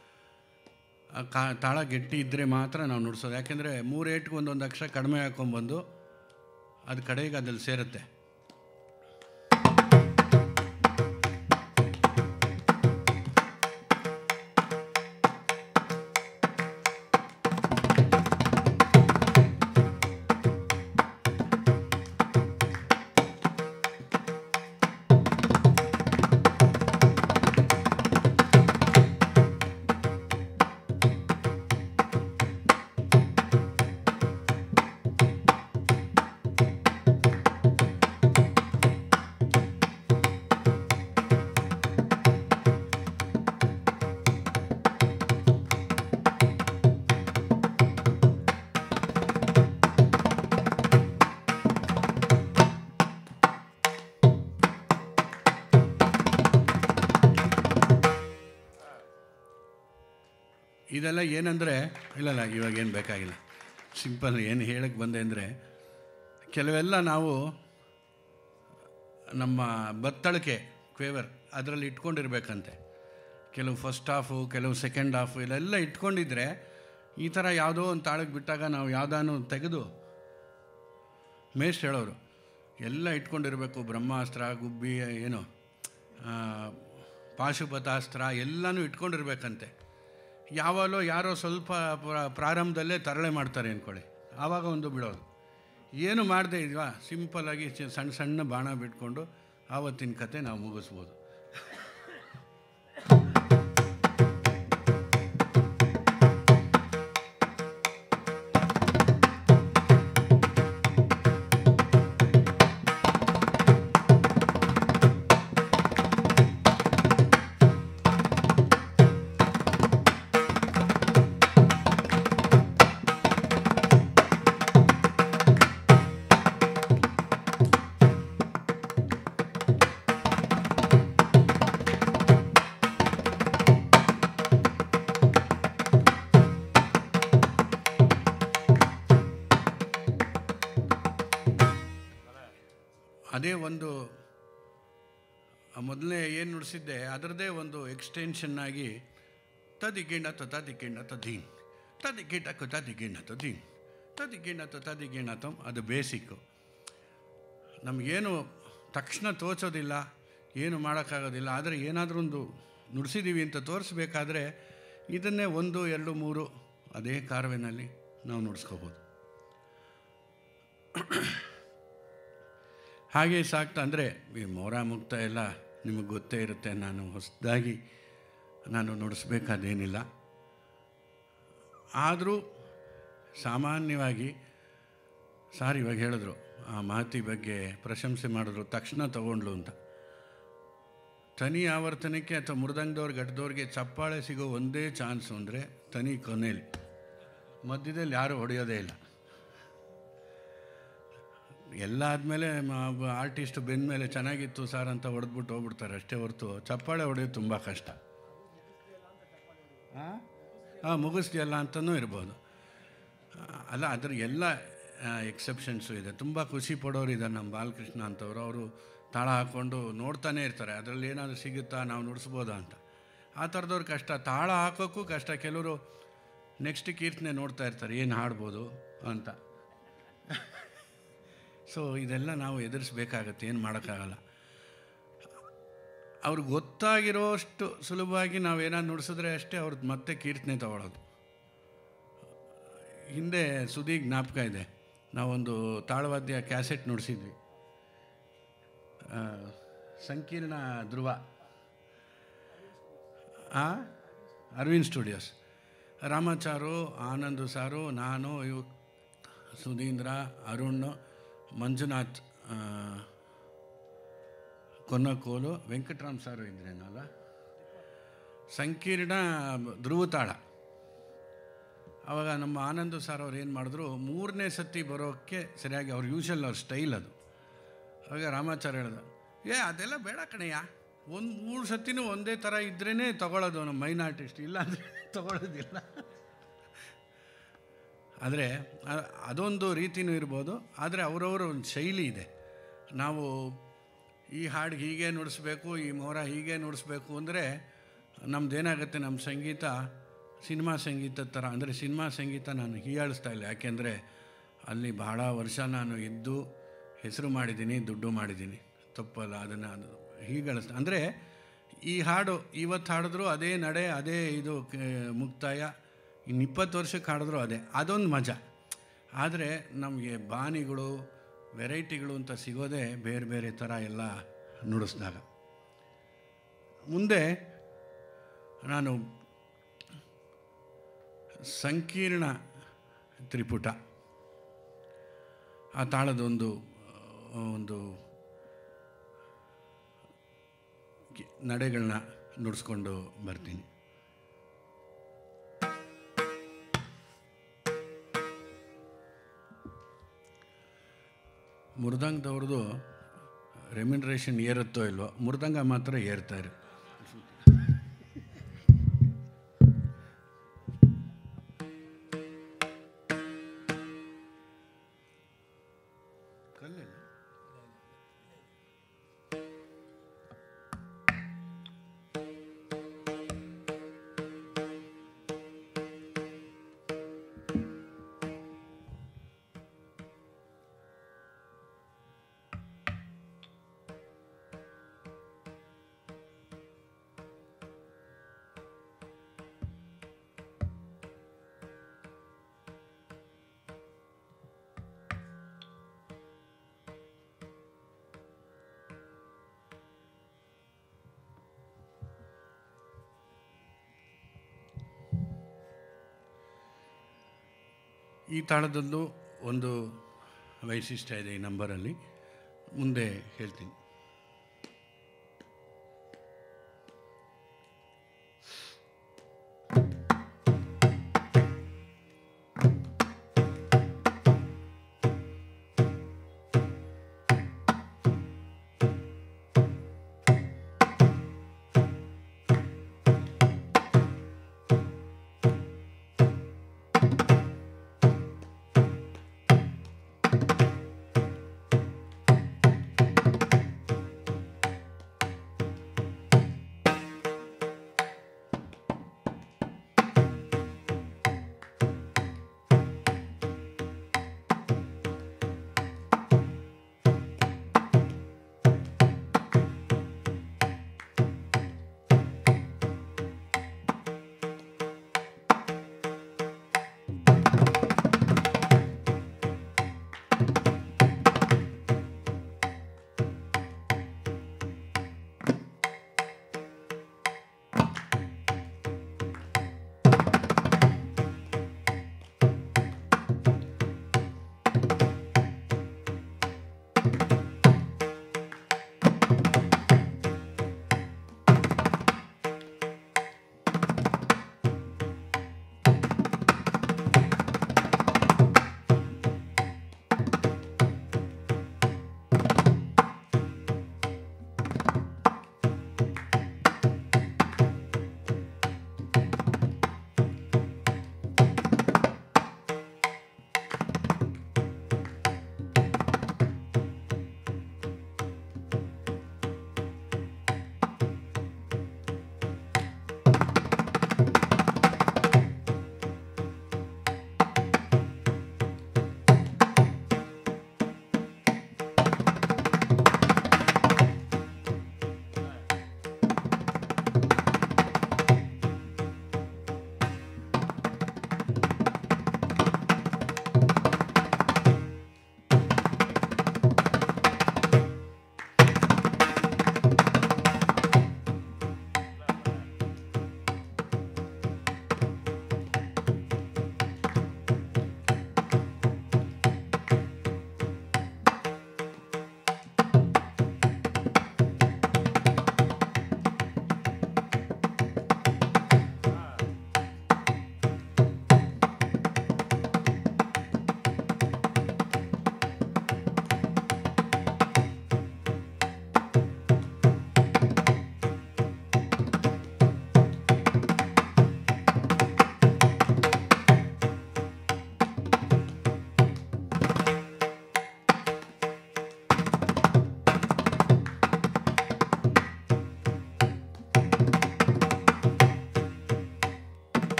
ಆ ಕಾ ತಾಳ ಗಟ್ಟಿ ಇದ್ದರೆ ಮಾತ್ರ ನಾವು ನುಡಿಸೋದು ಯಾಕೆಂದರೆ ಮೂರು ಏಟ್ಗೆ ಒಂದೊಂದು ಅಕ್ಷರ ಕಡಿಮೆ ಹಾಕ್ಕೊಂಬಂದು ಅದು ಕಡೆಗೆ ಅದ್ರಲ್ಲಿ ಸೇರುತ್ತೆ ಇದೆಲ್ಲ ಏನಂದರೆ ಇಲ್ಲಲ್ಲ ಇವಾಗ ಏನು ಬೇಕಾಗಿಲ್ಲ ಸಿಂಪಲ್ ಏನು ಹೇಳಕ್ಕೆ ಬಂದೆ ಅಂದರೆ ಕೆಲವೆಲ್ಲ ನಾವು ನಮ್ಮ ಬತ್ತಳಿಕೆ ಕ್ವೇವರ್ ಅದರಲ್ಲಿ ಇಟ್ಕೊಂಡಿರ್ಬೇಕಂತೆ ಕೆಲವು ಫಸ್ಟ್ ಹಾಫು ಕೆಲವು ಸೆಕೆಂಡ್ ಹಾಫು ಇಲ್ಲೆಲ್ಲ ಇಟ್ಕೊಂಡಿದ್ರೆ ಈ ಥರ ಯಾವುದೋ ಒಂದು ತಾಳಕ್ಕೆ ಬಿಟ್ಟಾಗ ನಾವು ಯಾವುದಾನು ತೆಗೆದು ಮೇಸ್ಟ್ ಹೇಳೋರು ಎಲ್ಲ ಇಟ್ಕೊಂಡಿರಬೇಕು ಬ್ರಹ್ಮಾಸ್ತ್ರ ಗುಬ್ಬಿ ಏನು ಆ, ಪಾಶುಪತಾಸ್ತ್ರ ಎಲ್ಲನೂ ಇಟ್ಕೊಂಡಿರ್ಬೇಕಂತೆ ಯಾವಾಗಲೋ ಯಾರೋ ಸ್ವಲ್ಪ ಪ್ರ- ಪ್ರಾರಂಭದಲ್ಲೇ ತರಳೆ ಮಾಡ್ತಾರೆ ಅಂದ್ಕೊಳ್ಳಿ ಆವಾಗ ಒಂದು ಬಿಡೋದು ಏನು ಮಾಡದೆ ಇದ್ವಾ ಸಿಂಪಲ್ಲಾಗಿ ಚ- ಸಣ್ಣ ಸಣ್ಣ ಬಾಣ ಬಿಟ್ಕೊಂಡು ಆವತ್ತಿನ ಕತೆ ನಾವು ಮುಗಿಸ್ಬೋದು ಅದೇ ಒಂದು ಮೊದಲನೇ ಏನು ನುಡಿಸಿದ್ದೆ ಅದರದ್ದೇ ಒಂದು ಎಕ್ಸ್ಟೆನ್ಷನ್ ಆಗಿ ತದಿಗಿಣ್ಣ ತ ತದಿಗಿಣ್ಣ ತದೀನ್ ತದಿಗಿಣ್ಣ ಕು ತದಿಗಿಣ್ಣ ತದೀನ್ ತದಿಗಿಣ್ಣ ತ ತದಿಗಿಣ್ಣ ತಮ್ ಅದು ಬೇಸಿಕ್ಕು ನಮಗೇನು ತಕ್ಷಣ ತೋಚೋದಿಲ್ಲ ಏನು ಮಾಡೋಕ್ಕಾಗೋದಿಲ್ಲ ಆದರೆ ಏನಾದರೂ ಒಂದು ನುಡಿಸಿದ್ದೀವಿ ಅಂತ ತೋರಿಸ್ಬೇಕಾದ್ರೆ ಇದನ್ನೇ ಒಂದು ಎರಡು ಮೂರು ಅದೇ ಕಾರ್ವೆನಲ್ಲಿ ನಾವು ನುಡಿಸ್ಕೋಬೋದು ಹಾಗೆ ಸಾಕ್ತಾ ಅಂದರೆ ಈ ಮೊರ ಮುಕ್ತ ಎಲ್ಲ ನಿಮಗೆ ಗೊತ್ತೇ ಇರುತ್ತೆ ನಾನು ಹೊಸದಾಗಿ ನಾನು ನುಡಿಸ್ಬೇಕಾದೇನಿಲ್ಲ ಆದರೂ ಸಾಮಾನ್ಯವಾಗಿ ಸಾರ್ ಇವಾಗ ಹೇಳಿದ್ರು ಆ ಮಾತಿ ಬಗ್ಗೆ ಪ್ರಶಂಸೆ ಮಾಡಿದ್ರು ತಕ್ಷಣ ತಗೊಂಡ್ಲು ಅಂತ ತನಿ ಆವರ್ತನಕ್ಕೆ ಅಥವಾ ಮೃದಂಗದವ್ರು ಗಡ್ದವ್ರಿಗೆ ಚಪ್ಪಾಳೆ ಸಿಗೋ ಒಂದೇ ಚಾನ್ಸು ಅಂದರೆ ತನಿ ಕೊನೆಯಲ್ಲಿ ಮಧ್ಯದಲ್ಲಿ ಯಾರೂ ಹೊಡೆಯೋದೇ ಇಲ್ಲ ಎಲ್ಲ ಆದಮೇಲೆ ಆರ್ಟಿಸ್ಟ್ ಬೆಂದ ಮೇಲೆ ಚೆನ್ನಾಗಿತ್ತು ಸರ್ ಅಂತ ಹೊಡೆದ್ಬಿಟ್ಟು ಹೋಗ್ಬಿಡ್ತಾರೆ ಅಷ್ಟೇ ಹೊರತು ಚಪ್ಪಾಳೆ ಹೊಡೆಯೋದು ತುಂಬ ಕಷ್ಟ ಹಾಂ ಮುಗಿಸ್ದೆಯಲ್ಲ ಅಂತಲೂ ಇರ್ಬೋದು ಆ, ಅಲ್ಲ ಅದ್ರ ಎಲ್ಲ ಎಕ್ಸೆಪ್ಷನ್ಸು ಇದೆ ತುಂಬ ಖುಷಿ ಪಡೋರು ಇದ್ದಾರೆ ನಮ್ಮ ಬಾಲಕೃಷ್ಣ ಅಂತವ್ರು ಅವರು ತಾಳ ಹಾಕ್ಕೊಂಡು ನೋಡ್ತಾನೆ ಇರ್ತಾರೆ ಅದರಲ್ಲಿ ಏನಾದರೂ ಸಿಗುತ್ತಾ ನಾವು ನುಡಿಸ್ಬೋದಾ ಅಂತ ಆ ಥರದವ್ರು ಕಷ್ಟ ತಾಳ ಹಾಕೋಕ್ಕೂ ಕಷ್ಟ ಕೆಲವರು ನೆಕ್ಸ್ಟ್ ಕೀರ್ತನೆ ನೋಡ್ತಾ ಇರ್ತಾರೆ ಏನು ಹಾಡ್ಬೋದು ಅಂತ ಸೊ ಇದೆಲ್ಲ ನಾವು ಎದುರಿಸ್ಬೇಕಾಗತ್ತೆ ಏನು ಮಾಡೋಕ್ಕಾಗಲ್ಲ ಅವ್ರಿಗೆ ಗೊತ್ತಾಗಿರೋಷ್ಟು ಸುಲಭವಾಗಿ ನಾವು ಏನಾದ್ರು ನುಡಿಸಿದ್ರೆ ಅಷ್ಟೇ ಅವ್ರದ್ದು ಮತ್ತೆ ಕೀರ್ತನೆ ತಗೊಳ್ಳೋದು ಹಿಂದೆ ಸುದಿ ಜ್ಞಾಪಕ ಇದೆ ನಾವೊಂದು ತಾಳವಾದ್ಯ ಕ್ಯಾಸೆಟ್ ನುಡಿಸಿದ್ವಿ ಆ, ಸಂಕೀರ್ಣ ಧ್ರುವ ಆ? ಅರವಿಂದ್ ಸ್ಟುಡಿಯೋಸ್ ರಾಮಾಚಾರು ಆನಂದ್ ಸಾರು ನಾನು ಇವು ಸುಧೀಂದ್ರ ಅರುಣ್ ಮಂಜುನಾಥ್ ಆ, ಕೊನ್ನಕೋಲು ವೆಂಕಟರಾಮ್ ಸಾರು ಇದ್ರೇನಲ್ಲ ಸಂಕೀರ್ಣ ಧ್ರುವತಾಳ ಆವಾಗ ನಮ್ಮ ಆನಂದ್ ಸರ್ ಅವ್ರು ಏನು ಮಾಡಿದ್ರು ಮೂರನೇ ಸತಿ ಬರೋಕ್ಕೆ ಸರಿಯಾಗಿ ಅವ್ರ ಯೂಶಲ್ ಅವ್ರ ಸ್ಟೈಲ್ ಅದು ಆವಾಗ ರಾಮಾಚಾರ್ಯ ಹೇಳ್ದ ಏ ಅದೆಲ್ಲ ಬೇಡ ಕಣಯ್ಯ ಒಂದು ಮೂರು ಸತಿನೂ ಒಂದೇ ಥರ ಇದ್ರೇ ತಗೊಳ್ಳೋದು ನಮ್ಮ ಮೈನ್ ಆರ್ಟಿಸ್ಟ್ ಇಲ್ಲ ಅಂದರೆ ತಗೊಳ್ಳೋದಿಲ್ಲ ಆದರೆ ಅ- ಅದೊಂದು ರೀತಿನೂ ಇರ್ಬೋದು ಆದರೆ ಅವರವರ ಒಂದು ಶೈಲಿ ಇದೆ ನಾವು ಈ ಹಾಡಿಗೆ ಹೀಗೆ ನುಡಿಸ್ಬೇಕು ಈ ಮೊರ ಹೀಗೆ ನುಡಿಸ್ಬೇಕು ಅಂದರೆ ನಮ್ದೇನಾಗುತ್ತೆ ನಮ್ಮ ಸಂಗೀತ ಸಿನಿಮಾ ಸಂಗೀತದ ಥರ ಅಂದರೆ ಸಿನಿಮಾ ಸಂಗೀತ ನಾನು ಹೀಯಾಳಿಸ್ತಾ ಇಲ್ಲ ಯಾಕೆಂದರೆ ಅಲ್ಲಿ ಬಹಳ ವರ್ಷ ನಾನು ಇದ್ದು ಹೆಸರು ಮಾಡಿದ್ದೀನಿ ದುಡ್ಡು ಮಾಡಿದ್ದೀನಿ ತಪ್ಪಲ್ಲ ಅದನ್ನು ಅದು ಹೀಗಳಿಸ್ತಾ ಅಂದರೆ ಈ ಹಾಡು ಇವತ್ತು ಹಾಡಿದ್ರು ಅದೇ ನಡೆ ಅದೇ ಇದು ಕ- ಮುಕ್ತಾಯ ಇನ್ನು ಇಪ್ಪತ್ತು ವರ್ಷಕ್ಕೆ ಹಾಡಿದ್ರು ಅದೇ ಅದೊಂದು ಮಜಾ ಆದರೆ ನಮಗೆ ಬಾನಿಗಳು ವೆರೈಟಿಗಳು ಅಂತ ಸಿಗೋದೇ ಬೇರೆ ಬೇರೆ ಥರ ಎಲ್ಲ ನುಡಿಸಿದಾಗ ಮುಂದೆ ನಾನು ಸಂಕೀರ್ಣ ತ್ರಿಪುಟ ಆ ತಾಳದೊಂದು ಆ, ಒಂದು ಗಿ- ನಡೆಗಳನ್ನ ನುಡಿಸ್ಕೊಂಡು ಬರ್ತೀನಿ ಮೃದಂಗದವ್ರದ್ದು ರೆಮ್ಯುನರೇಷನ್ ಏರುತ್ತೋ ಇಲ್ವೋ ಮೃದಂಗ ಮಾತ್ರ ಏರ್ತಾರೆ ಕಲ್ಲೆಲ್ಲ ಈ ತಾಳದಲ್ಲೂ ಒಂದು ವೈಶಿಷ್ಟ್ಯ ಇದೆ ಈ ನಂಬರಲ್ಲಿ ಮುಂದೆ ಹೇಳ್ತೀನಿ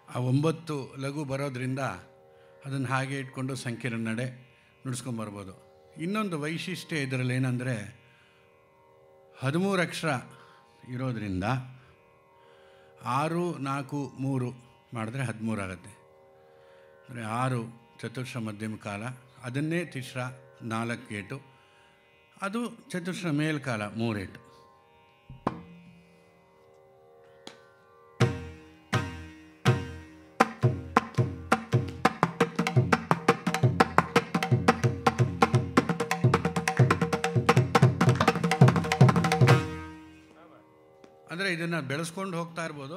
ಆ ಒಂಬತ್ತು ಲಘು ಬರೋದ್ರಿಂದ ಅದನ್ನು ಹಾಗೆ ಇಟ್ಕೊಂಡು ಸಂಕೀರ್ಣ ನಡೆ ನುಡಿಸ್ಕೊಂಬರ್ಬೋದು ಇನ್ನೊಂದು ವೈಶಿಷ್ಟ್ಯ ಇದರಲ್ಲಿ ಏನಂದರೆ ಹದಿಮೂರು ಅಕ್ಷರ ಇರೋದ್ರಿಂದ ಆರು ನಾಲ್ಕು ಮೂರು ಮಾಡಿದ್ರೆ ಹದಿಮೂರು ಆಗುತ್ತೆ ಅಂದರೆ ಆರು ಚತುರ್ಶ್ರ ಮಧ್ಯಮ ಕಾಲ ಅದನ್ನೇ ತಿಸ್ರ ನಾಲ್ಕು ಏಟು ಅದು ಚತುರ್ಶ್ರ ಮೇಲ್ಕಾಲ ಮೂರೇಟು ಅಂದರೆ ಇದನ್ನು ಬೆಳೆಸ್ಕೊಂಡು ಹೋಗ್ತಾ ಇರ್ಬೋದು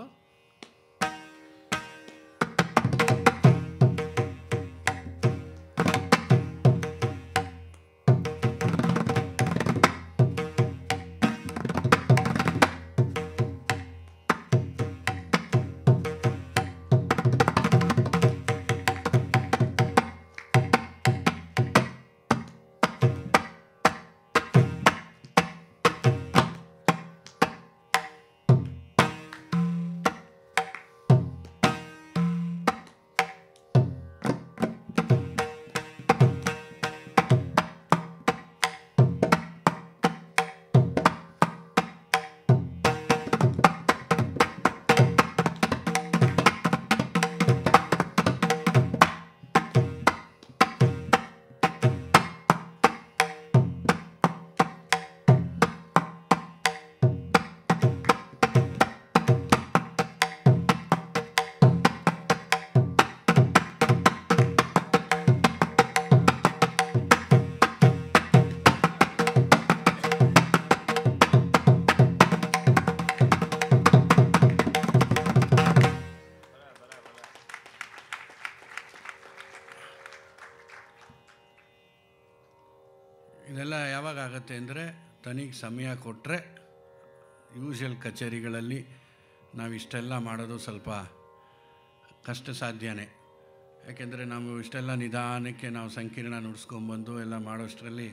ಇದೆಲ್ಲ ಯಾವಾಗ ಆಗುತ್ತೆ ಅಂದರೆ ತನಿಗೆ ಸಮಯ ಕೊಟ್ಟರೆ ಯೂಶಲ್ ಕಚೇರಿಗಳಲ್ಲಿ ನಾವು ಇಷ್ಟೆಲ್ಲ ಮಾಡೋದು ಸ್ವಲ್ಪ ಕಷ್ಟ ಸಾಧ್ಯನೇ ಯಾಕೆಂದರೆ ನಾವು ಇಷ್ಟೆಲ್ಲ ನಿಧಾನಕ್ಕೆ ನಾವು ಸಂಕೀರ್ಣ ನುಡ್ಸ್ಕೊಂಬಂದು ಎಲ್ಲ ಮಾಡೋಷ್ಟರಲ್ಲಿ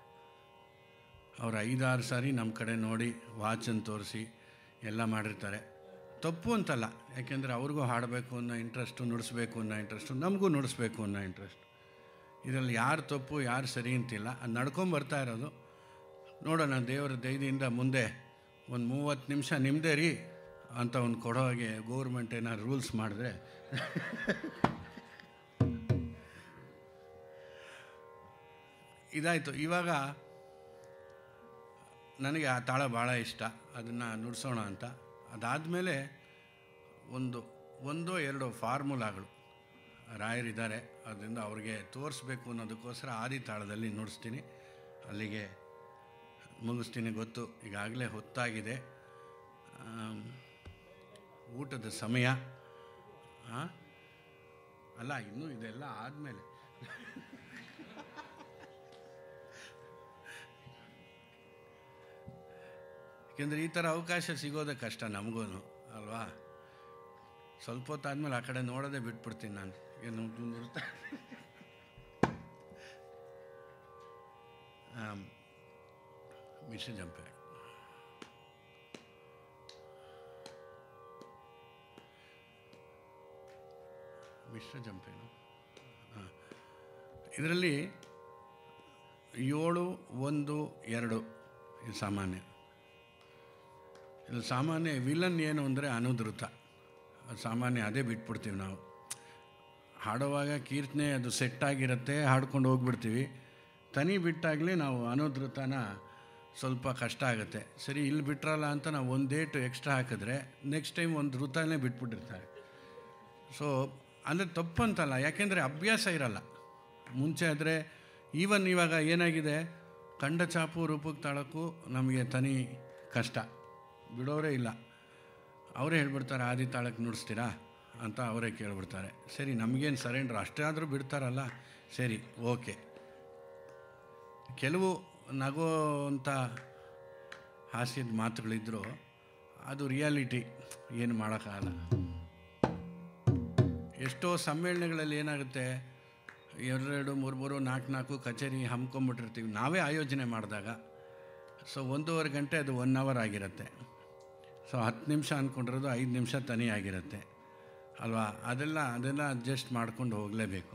ಅವ್ರು ಐದಾರು ಸಾರಿ ನಮ್ಮ ಕಡೆ ನೋಡಿ ವಾಚನ್ನು ತೋರಿಸಿ ಎಲ್ಲ ಮಾಡಿರ್ತಾರೆ ತಪ್ಪು ಅಂತಲ್ಲ ಯಾಕೆಂದರೆ ಅವ್ರಿಗೂ ಹಾಡಬೇಕು ಅನ್ನೋ ಇಂಟ್ರೆಸ್ಟು ನುಡಿಸ್ಬೇಕು ಅನ್ನೋ ಇಂಟ್ರೆಸ್ಟು ನಮಗೂ ನುಡಿಸ್ಬೇಕು ಅನ್ನೋ ಇಂಟ್ರೆಸ್ಟ್ ಇದರಲ್ಲಿ ಯಾರು ತಪ್ಪು ಯಾರು ಸರಿ ಅಂತಿಲ್ಲ ಅದು ನಡ್ಕೊಂಬರ್ತಾ ಇರೋದು ನೋಡೋಣ ದೇವರ ದಯದಿಂದ ಮುಂದೆ ಒಂದು ಮೂವತ್ತು ನಿಮಿಷ ನಿಮ್ಮದೇ ರೀ ಅಂತ ಒಂದು ಕೊಡೋ ಹಾಗೆ ಗೌರ್ಮೆಂಟ್ ಏನಾದ್ರು ರೂಲ್ಸ್ ಮಾಡಿದ್ರೆ ಇದಾಯಿತು ಇವಾಗ ನನಗೆ ಆ ತಾಳ ಭಾಳ ಇಷ್ಟ ಅದನ್ನು ನುಡಿಸೋಣ ಅಂತ ಅದಾದಮೇಲೆ ಒಂದು ಒಂದೋ ಎರಡೋ ಫಾರ್ಮುಲಾಗಳು ರಾಯರಿದ್ದಾರೆ ಅದರಿಂದ ಅವ್ರಿಗೆ ತೋರಿಸ್ಬೇಕು ಅನ್ನೋದಕ್ಕೋಸ್ಕರ ಆದಿ ತಾಳದಲ್ಲಿ ನುಡಿಸ್ತೀನಿ ಅಲ್ಲಿಗೆ ಮುಗಿಸ್ತೀನಿ ಗೊತ್ತು ಈಗಾಗಲೇ ಹೊತ್ತಾಗಿದೆ ಆಮ್, ಊಟದ ಸಮಯ ಆ? ಅಲ್ಲ ಇನ್ನೂ ಇದೆಲ್ಲ ಆದಮೇಲೆ ಯಾಕೆಂದರೆ ಈ ಥರ ಅವಕಾಶ ಸಿಗೋದೇ ಕಷ್ಟ ನಮಗೂ ಅಲ್ವಾ ಸ್ವಲ್ಪ ಹೊತ್ತಾದ್ಮೇಲೆ ಆ ಕಡೆ ನೋಡೋದೇ ಬಿಟ್ಬಿಡ್ತೀನಿ ನಾನು ಏನು ನುಡ್ತಾ ಮಿಶ್ರ ಜಂಪೆ ಮಿಶ್ರ ಜಂಪೇನು ಹಾಂ ಇದರಲ್ಲಿ ಏಳು ಒಂದು ಎರಡು ಇದು ಸಾಮಾನ್ಯ ಇದು ಸಾಮಾನ್ಯ ವಿಲನ್ ಏನು ಅಂದರೆ ಅನುಧೃತ ಅದು ಸಾಮಾನ್ಯ ಅದೇ ಬಿಟ್ಬಿಡ್ತೀವಿ ನಾವು ಹಾಡುವಾಗ ಕೀರ್ತನೆ ಅದು ಸೆಟ್ ಆಗಿರುತ್ತೆ ಹಾಡ್ಕೊಂಡು ಹೋಗ್ಬಿಡ್ತೀವಿ ತನಿ ಬಿಟ್ಟಾಗಲೇ ನಾವು ಅನುಧೃತನ ಸ್ವಲ್ಪ ಕಷ್ಟ ಆಗುತ್ತೆ ಸರಿ ಇಲ್ಲಿ ಬಿಟ್ರಲ್ಲ ಅಂತ ನಾವು ಒಂದು ಡೇಟು ಎಕ್ಸ್ಟ್ರಾ ಹಾಕಿದ್ರೆ ನೆಕ್ಸ್ಟ್ ಟೈಮ್ ಒಂದು ಋತನೇ ಬಿಟ್ಬಿಟ್ಟಿರ್ತಾರೆ ಸೊ ಅಂದರೆ ತಪ್ಪಂತಲ್ಲ ಯಾಕೆಂದರೆ ಅಭ್ಯಾಸ ಇರಲ್ಲ ಮುಂಚೆ ಆದರೆ ಈವನ್ ಇವಾಗ ಏನಾಗಿದೆ ಕಂಡ ಚಾಪು ರೂಪಕ್ಕೆ ತಾಳಕ್ಕೂ ನಮಗೆ ತನಿ ಕಷ್ಟ ಬಿಡೋರೇ ಇಲ್ಲ ಅವರೇ ಹೇಳ್ಬಿಡ್ತಾರೆ ಆದಿ ತಾಳಕ್ಕೆ ನುಡಿಸ್ತೀರಾ ಅಂತ ಅವರೇ ಕೇಳ್ಬಿಡ್ತಾರೆ ಸರಿ ನಮಗೇನು ಸರೆಂಡ್ರ್ ಅಷ್ಟೇ ಆದರೂ ಬಿಡ್ತಾರಲ್ಲ ಸರಿ ಓಕೆ ಕೆಲವು ನಗೋವಂಥ ಹಾಸ್ಯದ ಮಾತುಗಳಿದ್ದರೂ ಅದು ರಿಯಾಲಿಟಿ ಏನು ಮಾಡೋಕ್ಕಾಗಲ್ಲ ಎಷ್ಟೋ ಸಮ್ಮೇಳನಗಳಲ್ಲಿ ಏನಾಗುತ್ತೆ ಎರಡೆರಡು ಮೂರು ಮೂರು ನಾಲ್ಕು ನಾಲ್ಕು ಕಚೇರಿ ಹಮ್ಕೊಂಬಿಟ್ಟಿರ್ತೀವಿ ನಾವೇ ಆಯೋಜನೆ ಮಾಡಿದಾಗ ಸೊ ಒಂದೂವರೆ ಗಂಟೆ ಅದು ಒನ್ ಅವರ್ ಆಗಿರುತ್ತೆ ಸೊ ಹತ್ತು ನಿಮಿಷ ಅಂದ್ಕೊಂಡಿರೋದು ಐದು ನಿಮಿಷ ತನಿ ಆಗಿರುತ್ತೆ ಅಲ್ವಾ ಅದೆಲ್ಲ ಅದೆಲ್ಲ ಅಡ್ಜಸ್ಟ್ ಮಾಡ್ಕೊಂಡು ಹೋಗಲೇಬೇಕು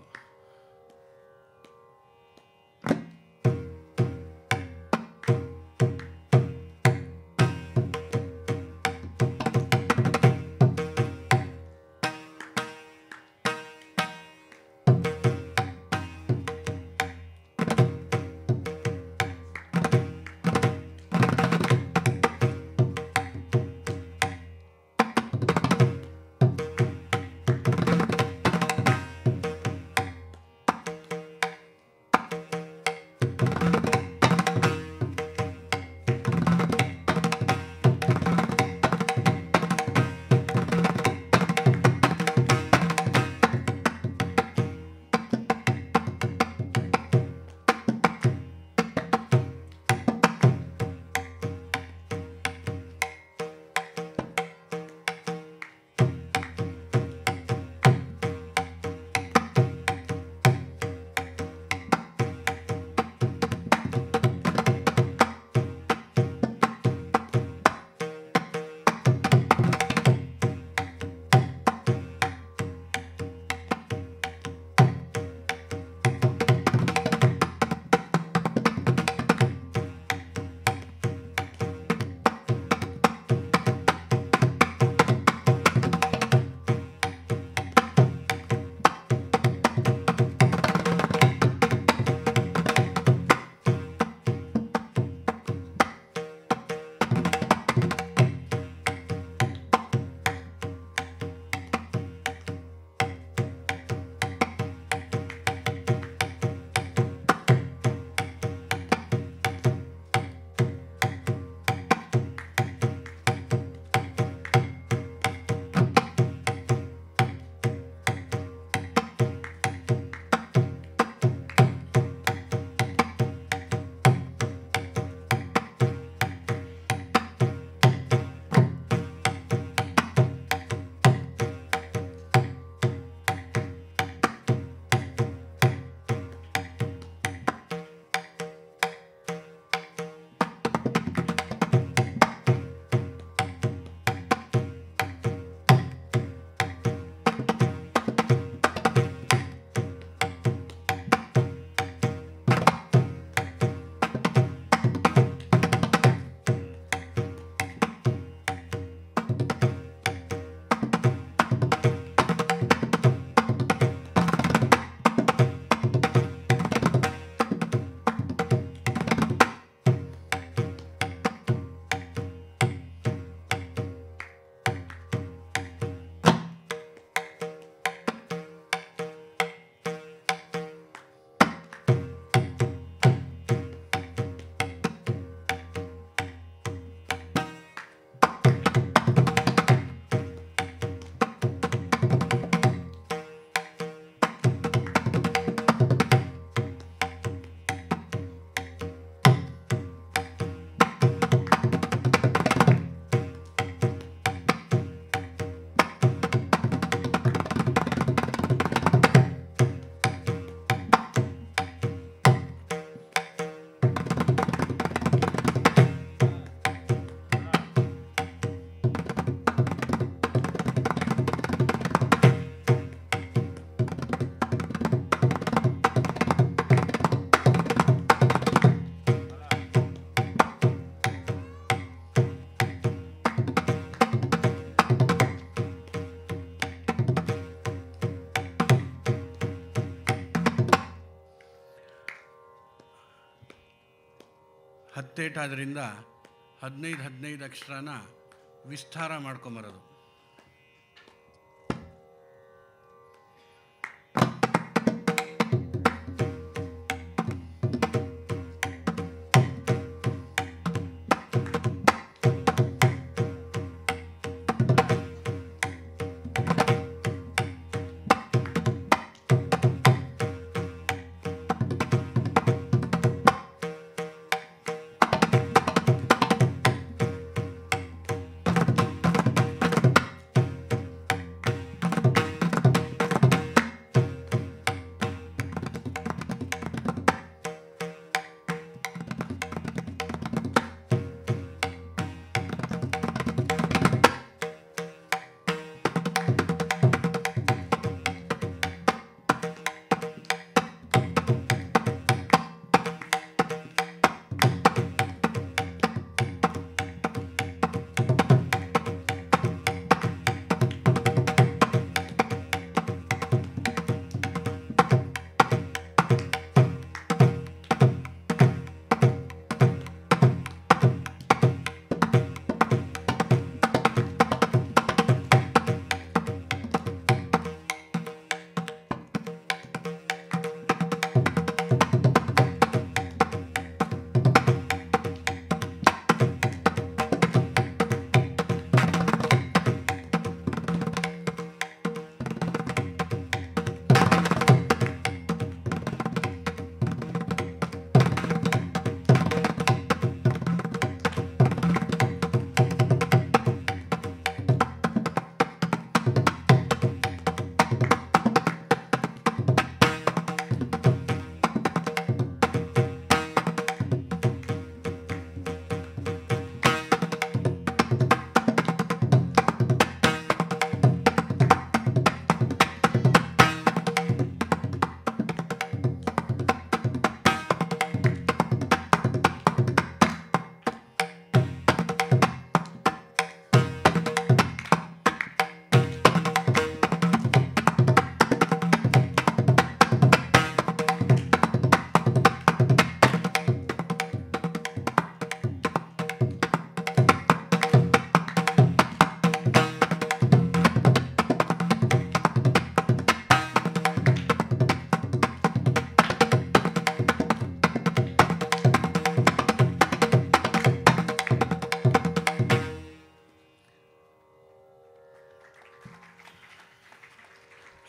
ಹತ್ತೇಟಾದ್ರಿಂದ ಹದಿನೈದು ಹದಿನೈದು ಅಕ್ಷರನ ವಿಸ್ತಾರ ಮಾಡ್ಕೊಂಬರೋದು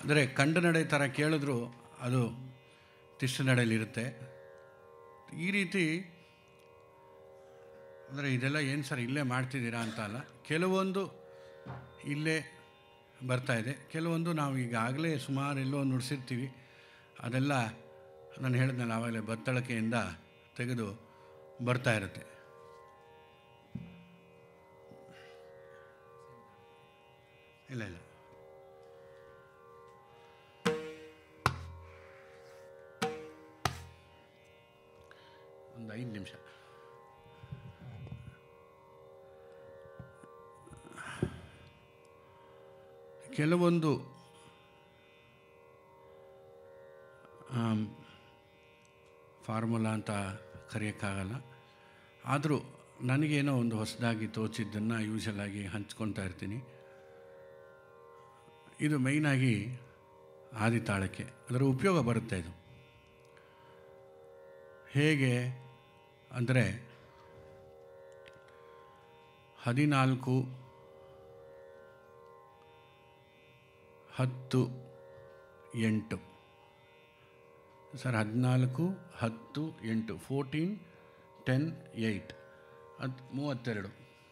ಅಂದರೆ ಕಂಡು ನಡೆ ಥರ ಕೇಳಿದ್ರು ಅದು ತಿಷ್ಟು ನಡೆಯಲಿರುತ್ತೆ ಈ ರೀತಿ ಅಂದರೆ ಇದೆಲ್ಲ ಏನು ಸರ್ ಇಲ್ಲೇ ಮಾಡ್ತಿದ್ದೀರಾ ಅಂತ ಅಲ್ಲ ಕೆಲವೊಂದು ಇಲ್ಲೇ ಬರ್ತಾ ಇದೆ ಕೆಲವೊಂದು ನಾವು ಈಗಾಗಲೇ ಸುಮಾರು ಎಲ್ಲೋ ನುಡಿಸಿರ್ತೀವಿ ಅದೆಲ್ಲ ನಾನು ಹೇಳಿದ್ನಲ್ಲ ಆವಾಗಲೇ ಬತ್ತಳಿಕೆಯಿಂದ ತೆಗೆದು ಬರ್ತಾ ಇರುತ್ತೆ ಇಲ್ಲ ಇಲ್ಲ ಒಂದು ಐದು ನಿಮಿಷ ಕೆಲವೊಂದು ಫಾರ್ಮುಲಾ ಅಂತ ಕರೆಯೋಕ್ಕಾಗಲ್ಲ ಆದರೂ ನನಗೇನೋ ಒಂದು ಹೊಸದಾಗಿ ತೋಚಿದ್ದನ್ನು ಯೂಶಲಾಗಿ ಹಂಚ್ಕೊತಾ ಇರ್ತೀನಿ ಇದು ಮೇಯ್ನಾಗಿ ಆದಿತಾಳಕ್ಕೆ ಅದರ ಉಪಯೋಗ ಬರುತ್ತೆ ಇದು ಹೇಗೆ ಅಂದರೆ ಹದಿನಾಲ್ಕು ಹತ್ತು ಎಂಟು ಸರ್ ಹದಿನಾಲ್ಕು ಹತ್ತು ಎಂಟು ಫೋರ್ಟೀನ್ ಟೆನ್ ಏಯ್ಟ್ ಅದು ಮೂವತ್ತೆರಡು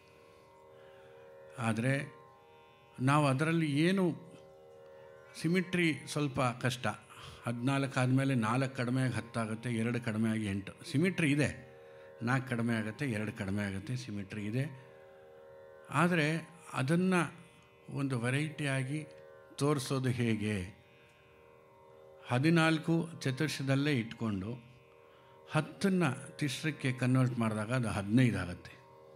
ಆದರೆ ನಾವು ಅದರಲ್ಲಿ ಏನು ಸಿಮಿಟ್ರಿ ಸ್ವಲ್ಪ ಕಷ್ಟ ಹದಿನಾಲ್ಕು ಆದಮೇಲೆ ನಾಲ್ಕು ಕಡಿಮೆ ಆಗಿ ಹತ್ತಾಗುತ್ತೆ ಎರಡು ಕಡಿಮೆ ಆಗಿ ಎಂಟು ಸಿಮಿಟ್ರಿ ಇದೆ ನಾಲ್ಕು ಕಡಿಮೆ ಆಗುತ್ತೆ ಎರಡು ಕಡಿಮೆ ಆಗುತ್ತೆ ಸಿಮಿಟ್ರಿ ಇದೆ ಆದರೆ ಅದನ್ನು ಒಂದು ವೆರೈಟಿಯಾಗಿ ತೋರಿಸೋದು ಹೇಗೆ ಹದಿನಾಲ್ಕು ಚತುರ್ಷದಲ್ಲೇ ಇಟ್ಕೊಂಡು ಹತ್ತನ್ನು ತಿಸ್ರಕ್ಕೆ ಕನ್ವರ್ಟ್ ಮಾಡಿದಾಗ ಅದು ಹದಿನೈದು ಆಗುತ್ತೆ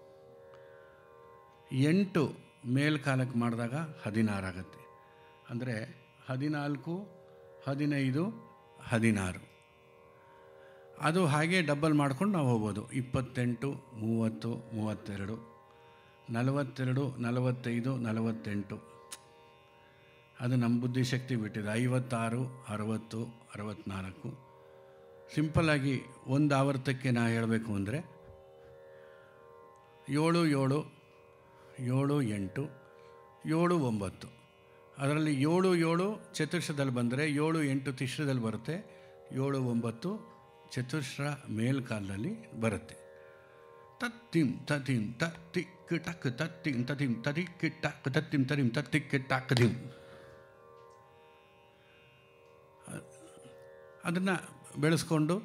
ಎಂಟು ಮೇಲ್ಕಾಲಕ್ಕೆ ಮಾಡಿದಾಗ ಹದಿನಾರು ಆಗುತ್ತೆ ಅಂದರೆ ಹದಿನಾಲ್ಕು ಹದಿನೈದು ಹದಿನಾರು ಅದು ಹಾಗೆ ಡಬಲ್ ಮಾಡ್ಕೊಂಡು ನಾವು ಹೋಗ್ಬೋದು ಇಪ್ಪತ್ತೆಂಟು ಮೂವತ್ತು ಮೂವತ್ತೆರಡು ನಲವತ್ತೆರಡು ನಲವತ್ತೈದು ನಲವತ್ತೆಂಟು ಅದು ನಮ್ಮ ಬುದ್ಧಿಶಕ್ತಿ ಬಿಟ್ಟಿದೆ ಐವತ್ತಾರು ಅರವತ್ತು ಅರವತ್ತ್ನಾಲ್ಕು ಸಿಂಪಲ್ಲಾಗಿ ಒಂದು ಆವರ್ತಕ್ಕೆ ನಾ ಹೇಳಬೇಕು ಅಂದರೆ ಏಳು ಏಳು ಏಳು ಎಂಟು ಏಳು ಒಂಬತ್ತು ಅದರಲ್ಲಿ ಏಳು ಏಳು ಚತುರ್ಷದಲ್ಲಿ ಬಂದರೆ ಏಳು ಎಂಟು ತಿಶ್ರದಲ್ಲಿ ಬರುತ್ತೆ ಏಳು ಒಂಬತ್ತು ಚತುರ್ಶ್ರ ಮೇಲ್ಕಾಲದಲ್ಲಿ ಬರುತ್ತೆ ತತ್ತಿಂ ತತಿಂ ತತ್ತಿಕ್ ಟಕ್ ತತ್ತಿಂ ತತಿಂ ತದಿಕ್ ಟಕ್ ತತ್ತಿಂ ತರಿಂ ತತ್ತಿಕ್ ಟಕ್ ದಿಂ ಅದನ್ನು ಬೆಳೆಸ್ಕೊಂಡು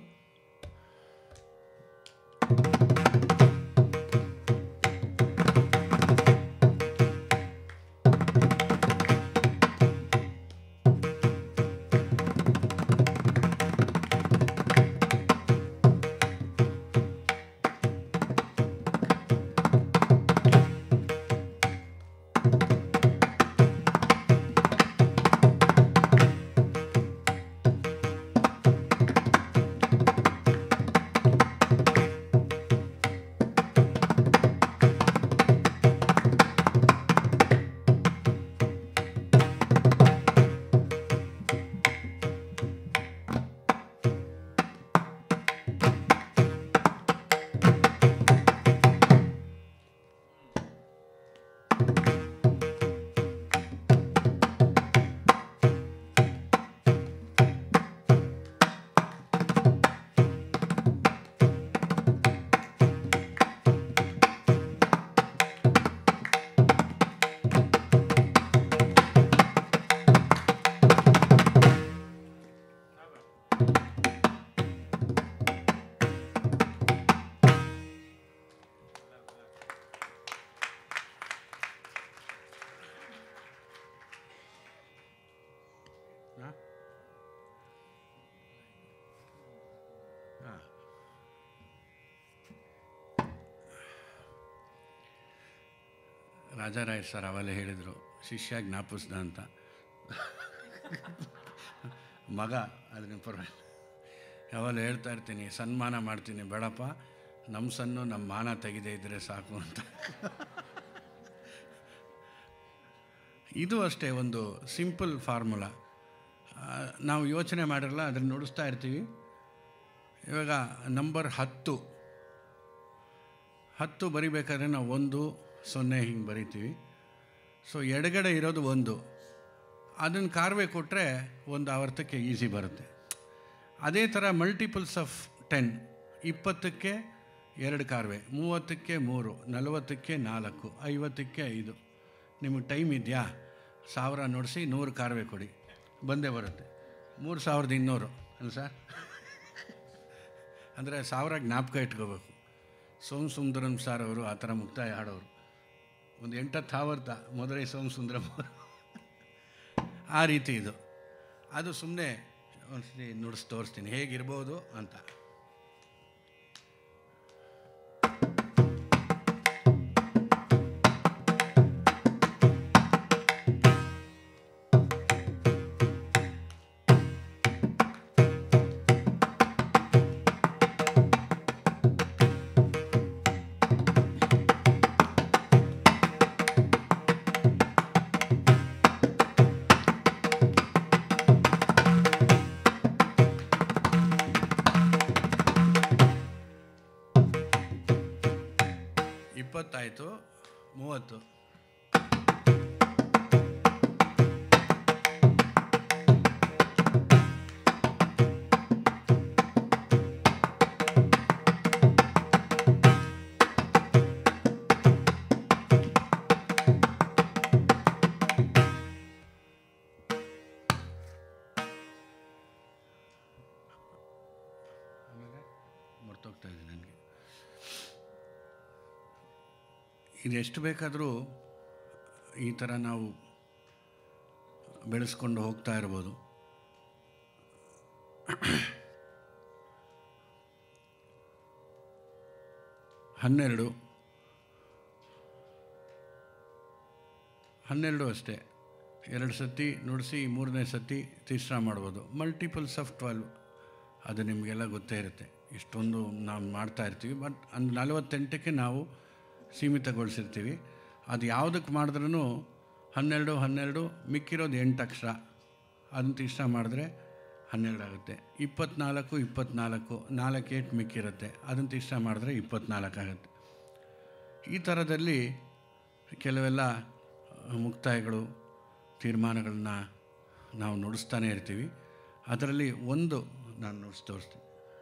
ಹಾಂ ಹಾಂ ರಾಜಾರಾಯ್ ಸರ್ ಅವೆಲ್ಲ ಹೇಳಿದರು ಶಿಷ್ಯ ಜ್ಞಾಪಿಸ್ದ ಅಂತ ಮಗ ಅದನ್ನ ಪರ ಯಾವಾಗ ಹೇಳ್ತಾ ಇರ್ತೀನಿ ಸನ್ಮಾನ ಮಾಡ್ತೀನಿ ಬೇಡಪ್ಪ ನಮ್ಮ ಸನ್ನು ನಮ್ಮ ಮಾನ ತೆಗೆದೇ ಇದ್ದರೆ ಸಾಕು ಅಂತ ಇದು ಅಷ್ಟೇ ಒಂದು ಸಿಂಪಲ್ ಫಾರ್ಮುಲಾ ನಾವು ಯೋಚನೆ ಮಾಡಿರಲ್ಲ ಅದನ್ನು ನುಡಿಸ್ತಾ ಇರ್ತೀವಿ ಇವಾಗ ನಂಬರ್ ಹತ್ತು ಹತ್ತು ಬರಿಬೇಕಾದ್ರೆ ನಾವು ಒಂದು ಸೊನ್ನೆ ಹಿಂಗೆ ಬರಿತೀವಿ ಸೊ ಎಡಗಡೆ ಇರೋದು ಒಂದು ಅದನ್ನು ಕಾರ್ವೆ ಕೊಟ್ಟರೆ ಒಂದು ಆವರ್ತಕ್ಕೆ ಈಸಿ ಬರುತ್ತೆ ಅದೇ ಥರ ಮಲ್ಟಿಪಲ್ಸ್ ಆಫ್ ಟೆನ್ ಇಪ್ಪತ್ತಕ್ಕೆ ಎರಡು ಕಾರ್ವೆ ಮೂವತ್ತಕ್ಕೆ ಮೂರು ನಲವತ್ತಕ್ಕೆ ನಾಲ್ಕು ಐವತ್ತಕ್ಕೆ ಐದು ನಿಮಗೆ ಟೈಮ್ ಇದೆಯಾ ಸಾವಿರ ನೋಡಿಸಿ ನೂರು ಕಾರ್ವೆ ಕೊಡಿ ಬಂದೇ ಬರುತ್ತೆ ಮೂರು ಸಾವಿರದ ಇನ್ನೂರು ಅಲ್ಲ ಸರ್ ಅಂದರೆ ಸಾವಿರ ಜ್ಞಾಪಕ ಇಟ್ಕೋಬೇಕು ಸೋಮ್ ಸುಂದರಂ ಸಾರ್ ಅವರು ಆ ಥರ ಮುಕ್ತಾಯ ಹಾಡೋರು ಒಂದು ಎಂಟತ್ತು ಆವರ್ತ ಮಧುರೈ ಸೋಮ್ ಸುಂದರಂ ಅವರು ಆ ರೀತಿ ಇದು ಅದು ಸುಮ್ಮನೆ ಒಂದ್ಸತಿ ನುಡಿಸಿ ತೋರಿಸ್ತೀನಿ ಹೇಗಿರ್ಬೋದು ಅಂತ ಇಪ್ಪತ್ತಾಯಿತು ಮೂವತ್ತು ಆಮೇಲೆ ಮರ್ತೋಗ್ತಾ ಇದೆ ನನಗೆ ಇದು ಎಷ್ಟು ಬೇಕಾದರೂ ಈ ಥರ ನಾವು ಬೆಳೆಸ್ಕೊಂಡು ಹೋಗ್ತಾ ಇರ್ಬೋದು ಹನ್ನೆರಡು ಹನ್ನೆರಡು ಅಷ್ಟೇ ಎರಡು ಸತಿ ನುಡಿಸಿ ಮೂರನೇ ಸತಿ ತಿಸ್ರಾ ಮಾಡ್ಬೋದು ಮಲ್ಟಿಪಲ್ಸ್ ಆಫ್ ಟ್ವೆಲ್ವ್ ಅದು ನಿಮಗೆಲ್ಲ ಗೊತ್ತೇ ಇರುತ್ತೆ ಇಷ್ಟೊಂದು ನಾವು ಮಾಡ್ತಾ ಇರ್ತೀವಿ ಬಟ್ ಒಂದು ನಲವತ್ತೆಂಟಕ್ಕೆ ನಾವು ಸೀಮಿತಗೊಳಿಸಿರ್ತೀವಿ ಅದು ಯಾವುದಕ್ಕೆ ಮಾಡಿದ್ರೂ ಹನ್ನೆರಡು ಹನ್ನೆರಡು ಮಿಕ್ಕಿರೋದು ಎಂಟು ಅಕ್ಷರ ಅದನ್ನು ತಿಸ್ರಾ ಮಾಡಿದ್ರೆ ಹನ್ನೆರಡು ಆಗುತ್ತೆ ಇಪ್ಪತ್ನಾಲ್ಕು ಇಪ್ಪತ್ನಾಲ್ಕು ನಾಲ್ಕು ಏಟ್ ಮಿಕ್ಕಿರುತ್ತೆ ಅದನ್ನು ತಿಸ್ರಾ ಮಾಡಿದ್ರೆ ಇಪ್ಪತ್ನಾಲ್ಕು ಆಗುತ್ತೆ ಈ ಥರದಲ್ಲಿ ಕೆಲವೆಲ್ಲ ಮುಕ್ತಾಯಗಳು ತೀರ್ಮಾನಗಳನ್ನ ನಾವು ನುಡಿಸ್ತಾನೆ ಇರ್ತೀವಿ ಅದರಲ್ಲಿ ಒಂದು ನಾನು ನುಡಿಸಿ ತೋರಿಸ್ತೀನಿ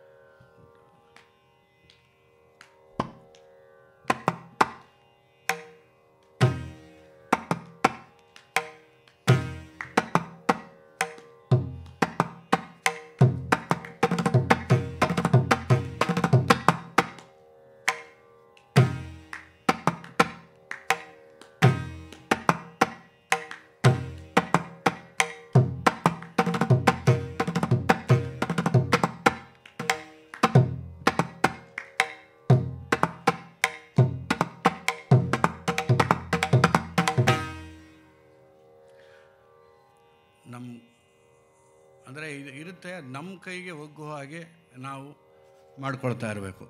ನಮ್ಮ ಅಂದರೆ ಇದು ಇರುತ್ತೆ ಅದು ನಮ್ಮ ಕೈಗೆ ಒಗ್ಗುವ ಹಾಗೆ ನಾವು ಮಾಡ್ಕೊಳ್ತಾ ಇರಬೇಕು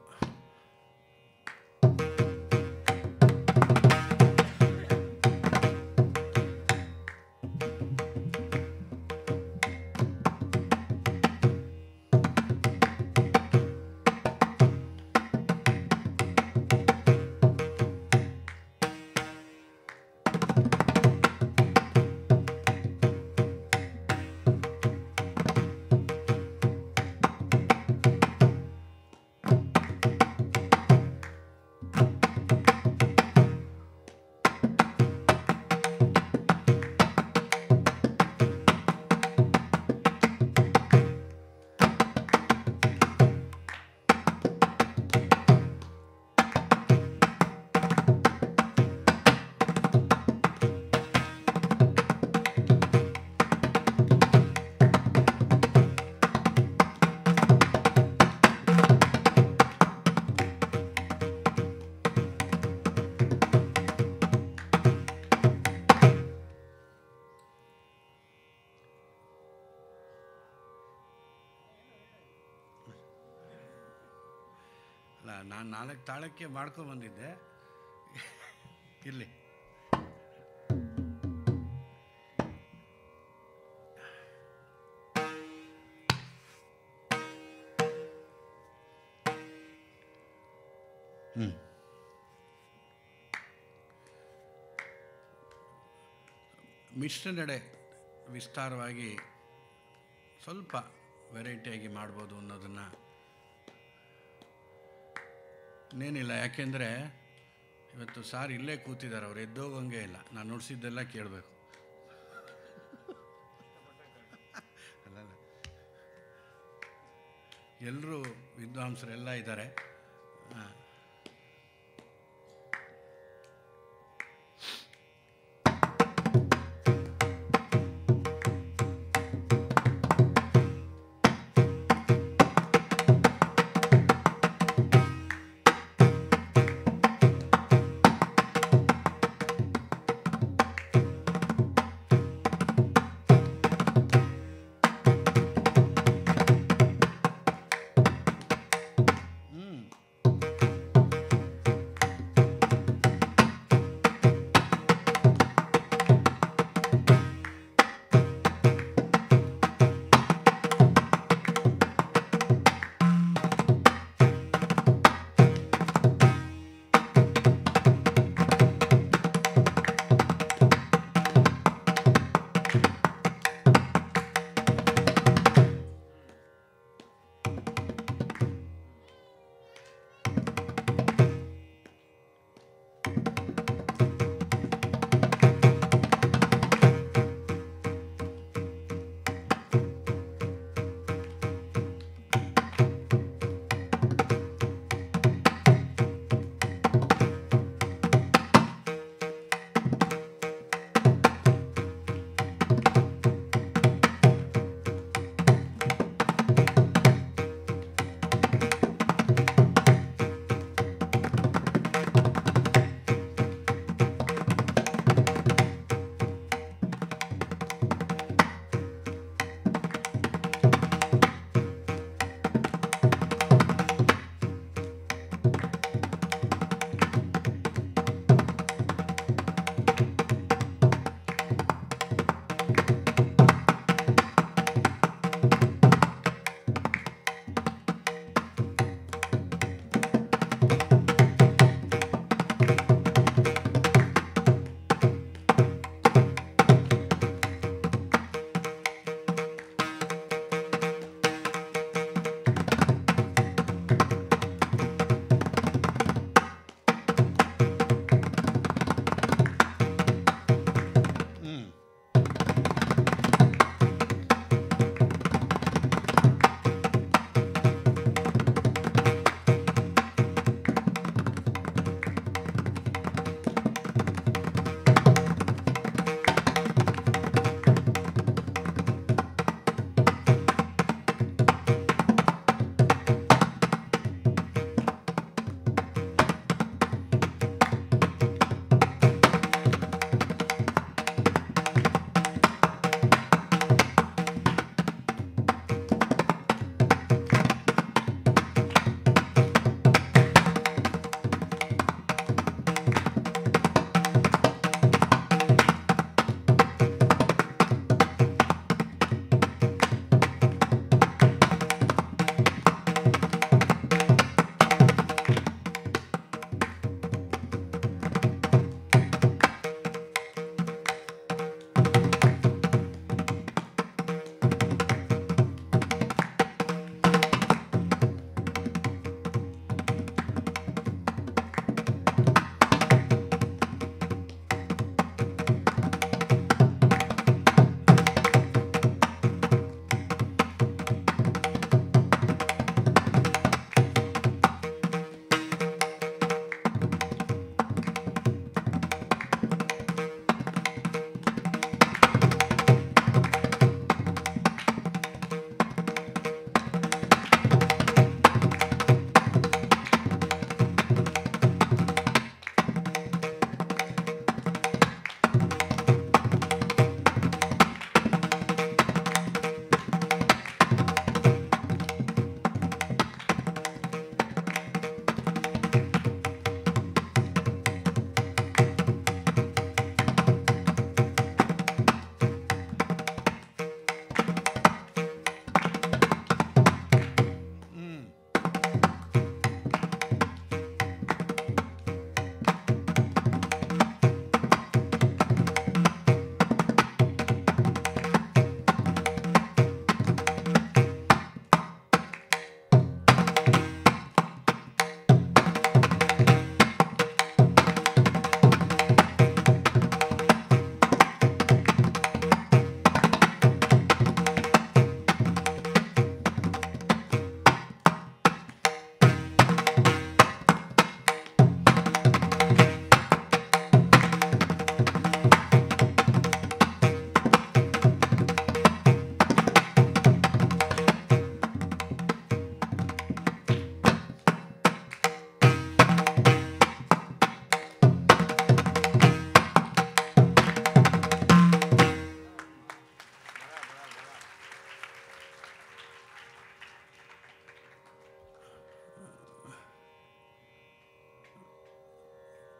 ಅಲ್ಲ ನಾನು ನಾಲ್ಕು ತಾಳಕ್ಕೆ ಮಾಡ್ಕೊಂಬಂದಿದ್ದೆ ಇರಲಿ ಹ್ಞೂ ಮಿಶ್ರ ನಡೆ ವಿಸ್ತಾರವಾಗಿ ಸ್ವಲ್ಪ ವೆರೈಟಿಯಾಗಿ ಮಾಡ್ಬೋದು ಅನ್ನೋದನ್ನು ಇನ್ನೇನಿಲ್ಲ ಯಾಕೆಂದರೆ ಇವತ್ತು ಸಾರ್ ಇಲ್ಲೇ ಕೂತಿದ್ದಾರೆ ಅವ್ರು ಎದ್ದೋಗಂಗೆ ಇಲ್ಲ ನಾನು ನುಡಿಸಿದ್ದೆಲ್ಲ ಕೇಳಬೇಕು ಅಲ್ಲಲ್ಲ ಎಲ್ಲರೂ ವಿದ್ವಾಂಸರೆಲ್ಲ ಇದ್ದಾರೆ ಆ, ಹ್ಮ್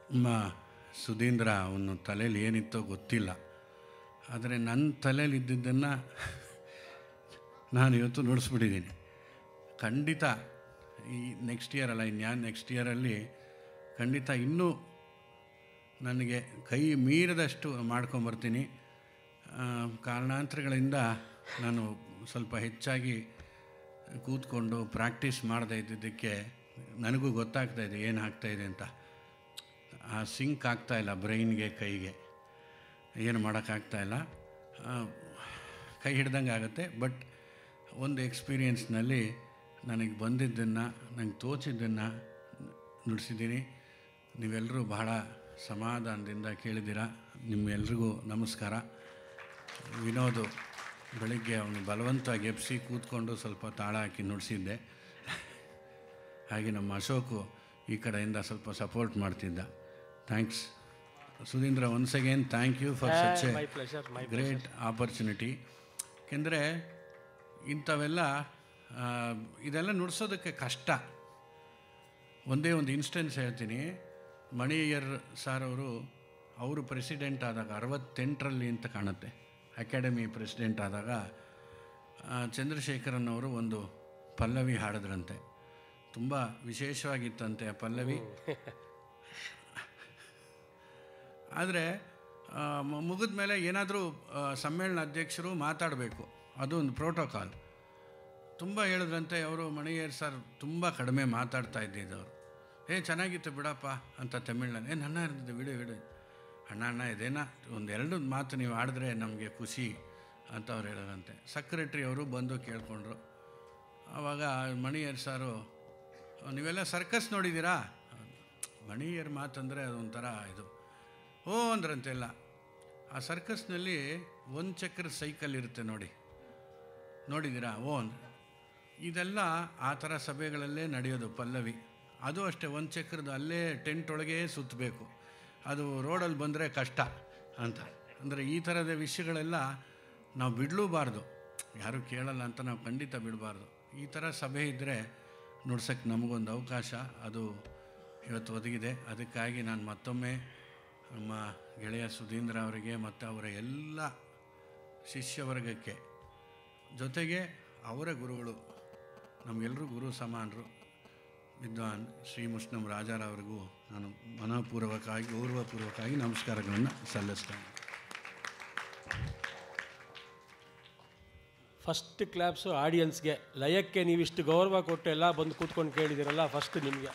ನಮ್ಮ ಸುಧೀಂದ್ರ ಅವನು ತಲೆಯಲ್ಲಿ ಏನಿತ್ತೋ ಗೊತ್ತಿಲ್ಲ ಆದರೆ ನನ್ನ ತಲೆಯಲ್ಲಿ ಇದ್ದಿದ್ದನ್ನು ನಾನು ಇವತ್ತು ನುಡಿಸ್ಬಿಟ್ಟಿದ್ದೀನಿ ಖಂಡಿತ ಈ ನೆಕ್ಸ್ಟ್ ಇಯರ್ ಅಲ್ಲ ಇನ್ಯಾರು ನೆಕ್ಸ್ಟ್ ಇಯರಲ್ಲಿ ಖಂಡಿತ ಇನ್ನೂ ನನಗೆ ಕೈ ಮೀರದಷ್ಟು ಮಾಡ್ಕೊಂಬರ್ತೀನಿ ಆ, ಕಾರಣಾಂತರಗಳಿಂದ ನಾನು ಸ್ವಲ್ಪ ಹೆಚ್ಚಾಗಿ ಕೂತ್ಕೊಂಡು ಪ್ರಾಕ್ಟೀಸ್ ಮಾಡದೇ ಇದ್ದಿದ್ದಕ್ಕೆ ನನಗೂ ಗೊತ್ತಾಗ್ತಾ ಇದೆ ಏನು ಆಗ್ತಾಯಿದೆ ಅಂತ ಆ ಸಿಂಕ್ ಆಗ್ತಾಯಿಲ್ಲ ಬ್ರೈನ್ಗೆ ಕೈಗೆ ಏನು ಮಾಡೋಕ್ಕಾಗ್ತಾಯಿಲ್ಲ ಕೈ ಹಿಡ್ದಂಗೆ ಆಗುತ್ತೆ ಬಟ್ ಒಂದು ಎಕ್ಸ್ಪೀರಿಯೆನ್ಸ್ನಲ್ಲಿ ನನಗೆ ಬಂದಿದ್ದನ್ನು ನಂಗೆ ತೋಚಿದ್ದನ್ನು ನುಡಿಸಿದ್ದೀನಿ ನೀವೆಲ್ಲರೂ ಬಹಳ ಸಮಾಧಾನದಿಂದ ಕೇಳಿದ್ದೀರ ನಿಮ್ಮೆಲ್ರಿಗೂ ನಮಸ್ಕಾರ ವಿನೋದು ಬೆಳಿಗ್ಗೆ ಅವನು ಬಲವಂತವಾಗಿ ಎಬ್ಸಿ ಕೂತ್ಕೊಂಡು ಸ್ವಲ್ಪ ತಾಳ ಹಾಕಿ ನುಡಿಸಿದ್ದೆ ಹಾಗೆ ನಮ್ಮ ಅಶೋಕು ಈ ಕಡೆಯಿಂದ ಸ್ವಲ್ಪ ಸಪೋರ್ಟ್ ಮಾಡ್ತಿದ್ದ thanks Sudhindra once again thank you for such my pleasure my great opportunity ಏಕೆಂದರೆ ಇಂಥವೆಲ್ಲ ಆ, ಇದೆಲ್ಲ ನುಡಿಸೋದಕ್ಕೆ ಕಷ್ಟ ಒಂದೇ ಒಂದು ಇನ್ಸ್ಟೆನ್ಸ್ ಹೇಳ್ತೀನಿ ಮಣಿಯರ್ ಸರ್ ಅವರು ಅವರು ಪ್ರೆಸಿಡೆಂಟ್ ಆದಾಗ ಅರವತ್ತೆಂಟರಲ್ಲಿ ಅಂತ ಕಾಣುತ್ತೆ ಅಕಾಡೆಮಿ ಪ್ರೆಸಿಡೆಂಟ್ ಆದಾಗ ಆ, ಚಂದ್ರಶೇಖರನ್ ಅವರು ಒಂದು ಪಲ್ಲವಿ ಹಾಡಿದ್ರಂತೆ ತುಂಬ ವಿಶೇಷವಾಗಿತ್ತಂತೆ ಆ ಪಲ್ಲವಿ ಆದರೆ ಮುಗಿದ ಮೇಲೆ ಏನಾದರೂ ಸಮ್ಮೇಳನ ಅಧ್ಯಕ್ಷರು ಮಾತಾಡಬೇಕು ಅದು ಒಂದು ಪ್ರೋಟೋಕಾಲ್ ತುಂಬ ಹೇಳಿದ್ರಂತೆ ಅವರು ಮಣಿಯರ್ ಸರ್ ತುಂಬ ಕಡಿಮೆ ಮಾತಾಡ್ತಾ ಇದ್ದಿದ್ದವರು ಏ ಚೆನ್ನಾಗಿತ್ತು ಬಿಡಪ್ಪ ಅಂತ ತಮಿಳ್ನಲ್ಲಿ ಏ ನನ್ನ ಇರ್ತಿದ್ದೆ ಬಿಡು ಬಿಡು ಅಣ್ಣ ಅಣ್ಣ ಇದೇನಾ ಒಂದೆರಡು ಮಾತು ನೀವು ಆಡಿದ್ರೆ ನಮಗೆ ಖುಷಿ ಅಂತ ಅವ್ರು ಹೇಳೋರಂತೆ ಸೆಕ್ರೆಟ್ರಿ ಅವರು ಬಂದು ಕೇಳಿಕೊಂಡ್ರು ಆವಾಗ ಮಣಿಯರ್ ಸಾರು ನೀವೆಲ್ಲ ಸರ್ಕಸ್ ನೋಡಿದ್ದೀರಾ ಮಣಿಯರ್ ಮಾತಂದರೆ ಅದೊಂಥರ ಇದು ಓ ಅಂದ್ರಂತೆಲ್ಲ ಆ ಸರ್ಕಸ್ನಲ್ಲಿ ಒಂದು ಚಕ್ರ ಸೈಕಲ್ ಇರುತ್ತೆ ನೋಡಿ ನೋಡಿದ್ದೀರಾ ಓ ಅಂದ್ರೆ ಇದೆಲ್ಲ ಆ ಥರ ಸಭೆಗಳಲ್ಲೇ ನಡೆಯೋದು ಪಲ್ಲವಿ ಅದು ಅಷ್ಟೇ ಒಂದು ಚಕ್ರದ ಅಲ್ಲೇ ಟೆಂಟ್ ಒಳಗೆ ಸುತ್ತಬೇಕು ಅದು ರೋಡಲ್ಲಿ ಬಂದರೆ ಕಷ್ಟ ಅಂತ ಅಂದರೆ ಈ ಥರದ ವಿಷಯಗಳೆಲ್ಲ ನಾವು ಬಿಡಲೂಬಾರ್ದು ಯಾರೂ ಕೇಳಲ್ಲ ಅಂತ ನಾವು ಖಂಡಿತ ಬಿಡಬಾರ್ದು ಈ ಥರ ಸಭೆ ಇದ್ದರೆ ನುಡ್ಸೋಕ್ಕೆ ನಮಗೊಂದು ಅವಕಾಶ ಅದು ಇವತ್ತು ಒದಗಿದೆ ಅದಕ್ಕಾಗಿ ನಾನು ಮತ್ತೊಮ್ಮೆ ನಮ್ಮ ಗೆಳೆಯ ಸುಧೀಂದ್ರ ಅವರಿಗೆ ಮತ್ತು ಅವರ ಎಲ್ಲ ಶಿಷ್ಯವರ್ಗಕ್ಕೆ ಜೊತೆಗೆ ಅವರ ಗುರುಗಳು ನಮಗೆಲ್ಲರೂ ಗುರು ಸಮಾನರು ವಿದ್ವಾನ್ ಶ್ರೀ ಮುಷ್ಣಂ ರಾಜಾರವರಿಗೂ ನಾನು ಮನಪೂರ್ವಕವಾಗಿ ಗೌರವಪೂರ್ವಕವಾಗಿ ನಮಸ್ಕಾರಗಳನ್ನು ಸಲ್ಲಿಸ್ತೇನೆ ಫಸ್ಟ್ ಕ್ಲಾಪ್ಸು ಆಡಿಯನ್ಸ್ಗೆ ಲಯಕ್ಕೆ ನೀವಿಷ್ಟು ಗೌರವ ಕೊಟ್ಟು ಎಲ್ಲ ಬಂದು ಕೂತ್ಕೊಂಡು ಕೇಳಿದಿರಲ್ಲ ಫಸ್ಟ್ ನಿಮಗೆ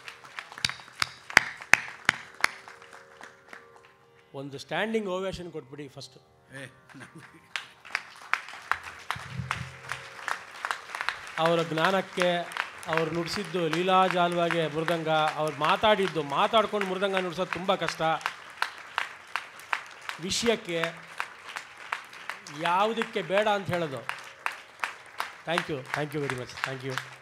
ಒಂದು ಸ್ಟ್ಯಾಂಡಿಂಗ್ ಓವೇಷನ್ ಕೊಟ್ಬಿಡಿ ಫಸ್ಟು ಏ ನಮಗೆ ಅವರ ಜ್ಞಾನಕ್ಕೆ ಅವ್ರು ನುಡಿಸಿದ್ದು ಲೀಲಾಜಾಲವಾಗಿ ಮೃದಂಗ ಅವ್ರು ಮಾತಾಡಿದ್ದು ಮಾತಾಡ್ಕೊಂಡು ಮೃದಂಗ ನುಡ್ಸೋದು ತುಂಬ ಕಷ್ಟ ವಿಷಯಕ್ಕೆ ಯಾವುದಕ್ಕೆ ಬೇಡ ಅಂತ ಹೇಳೋದು thank you thank you very much thank you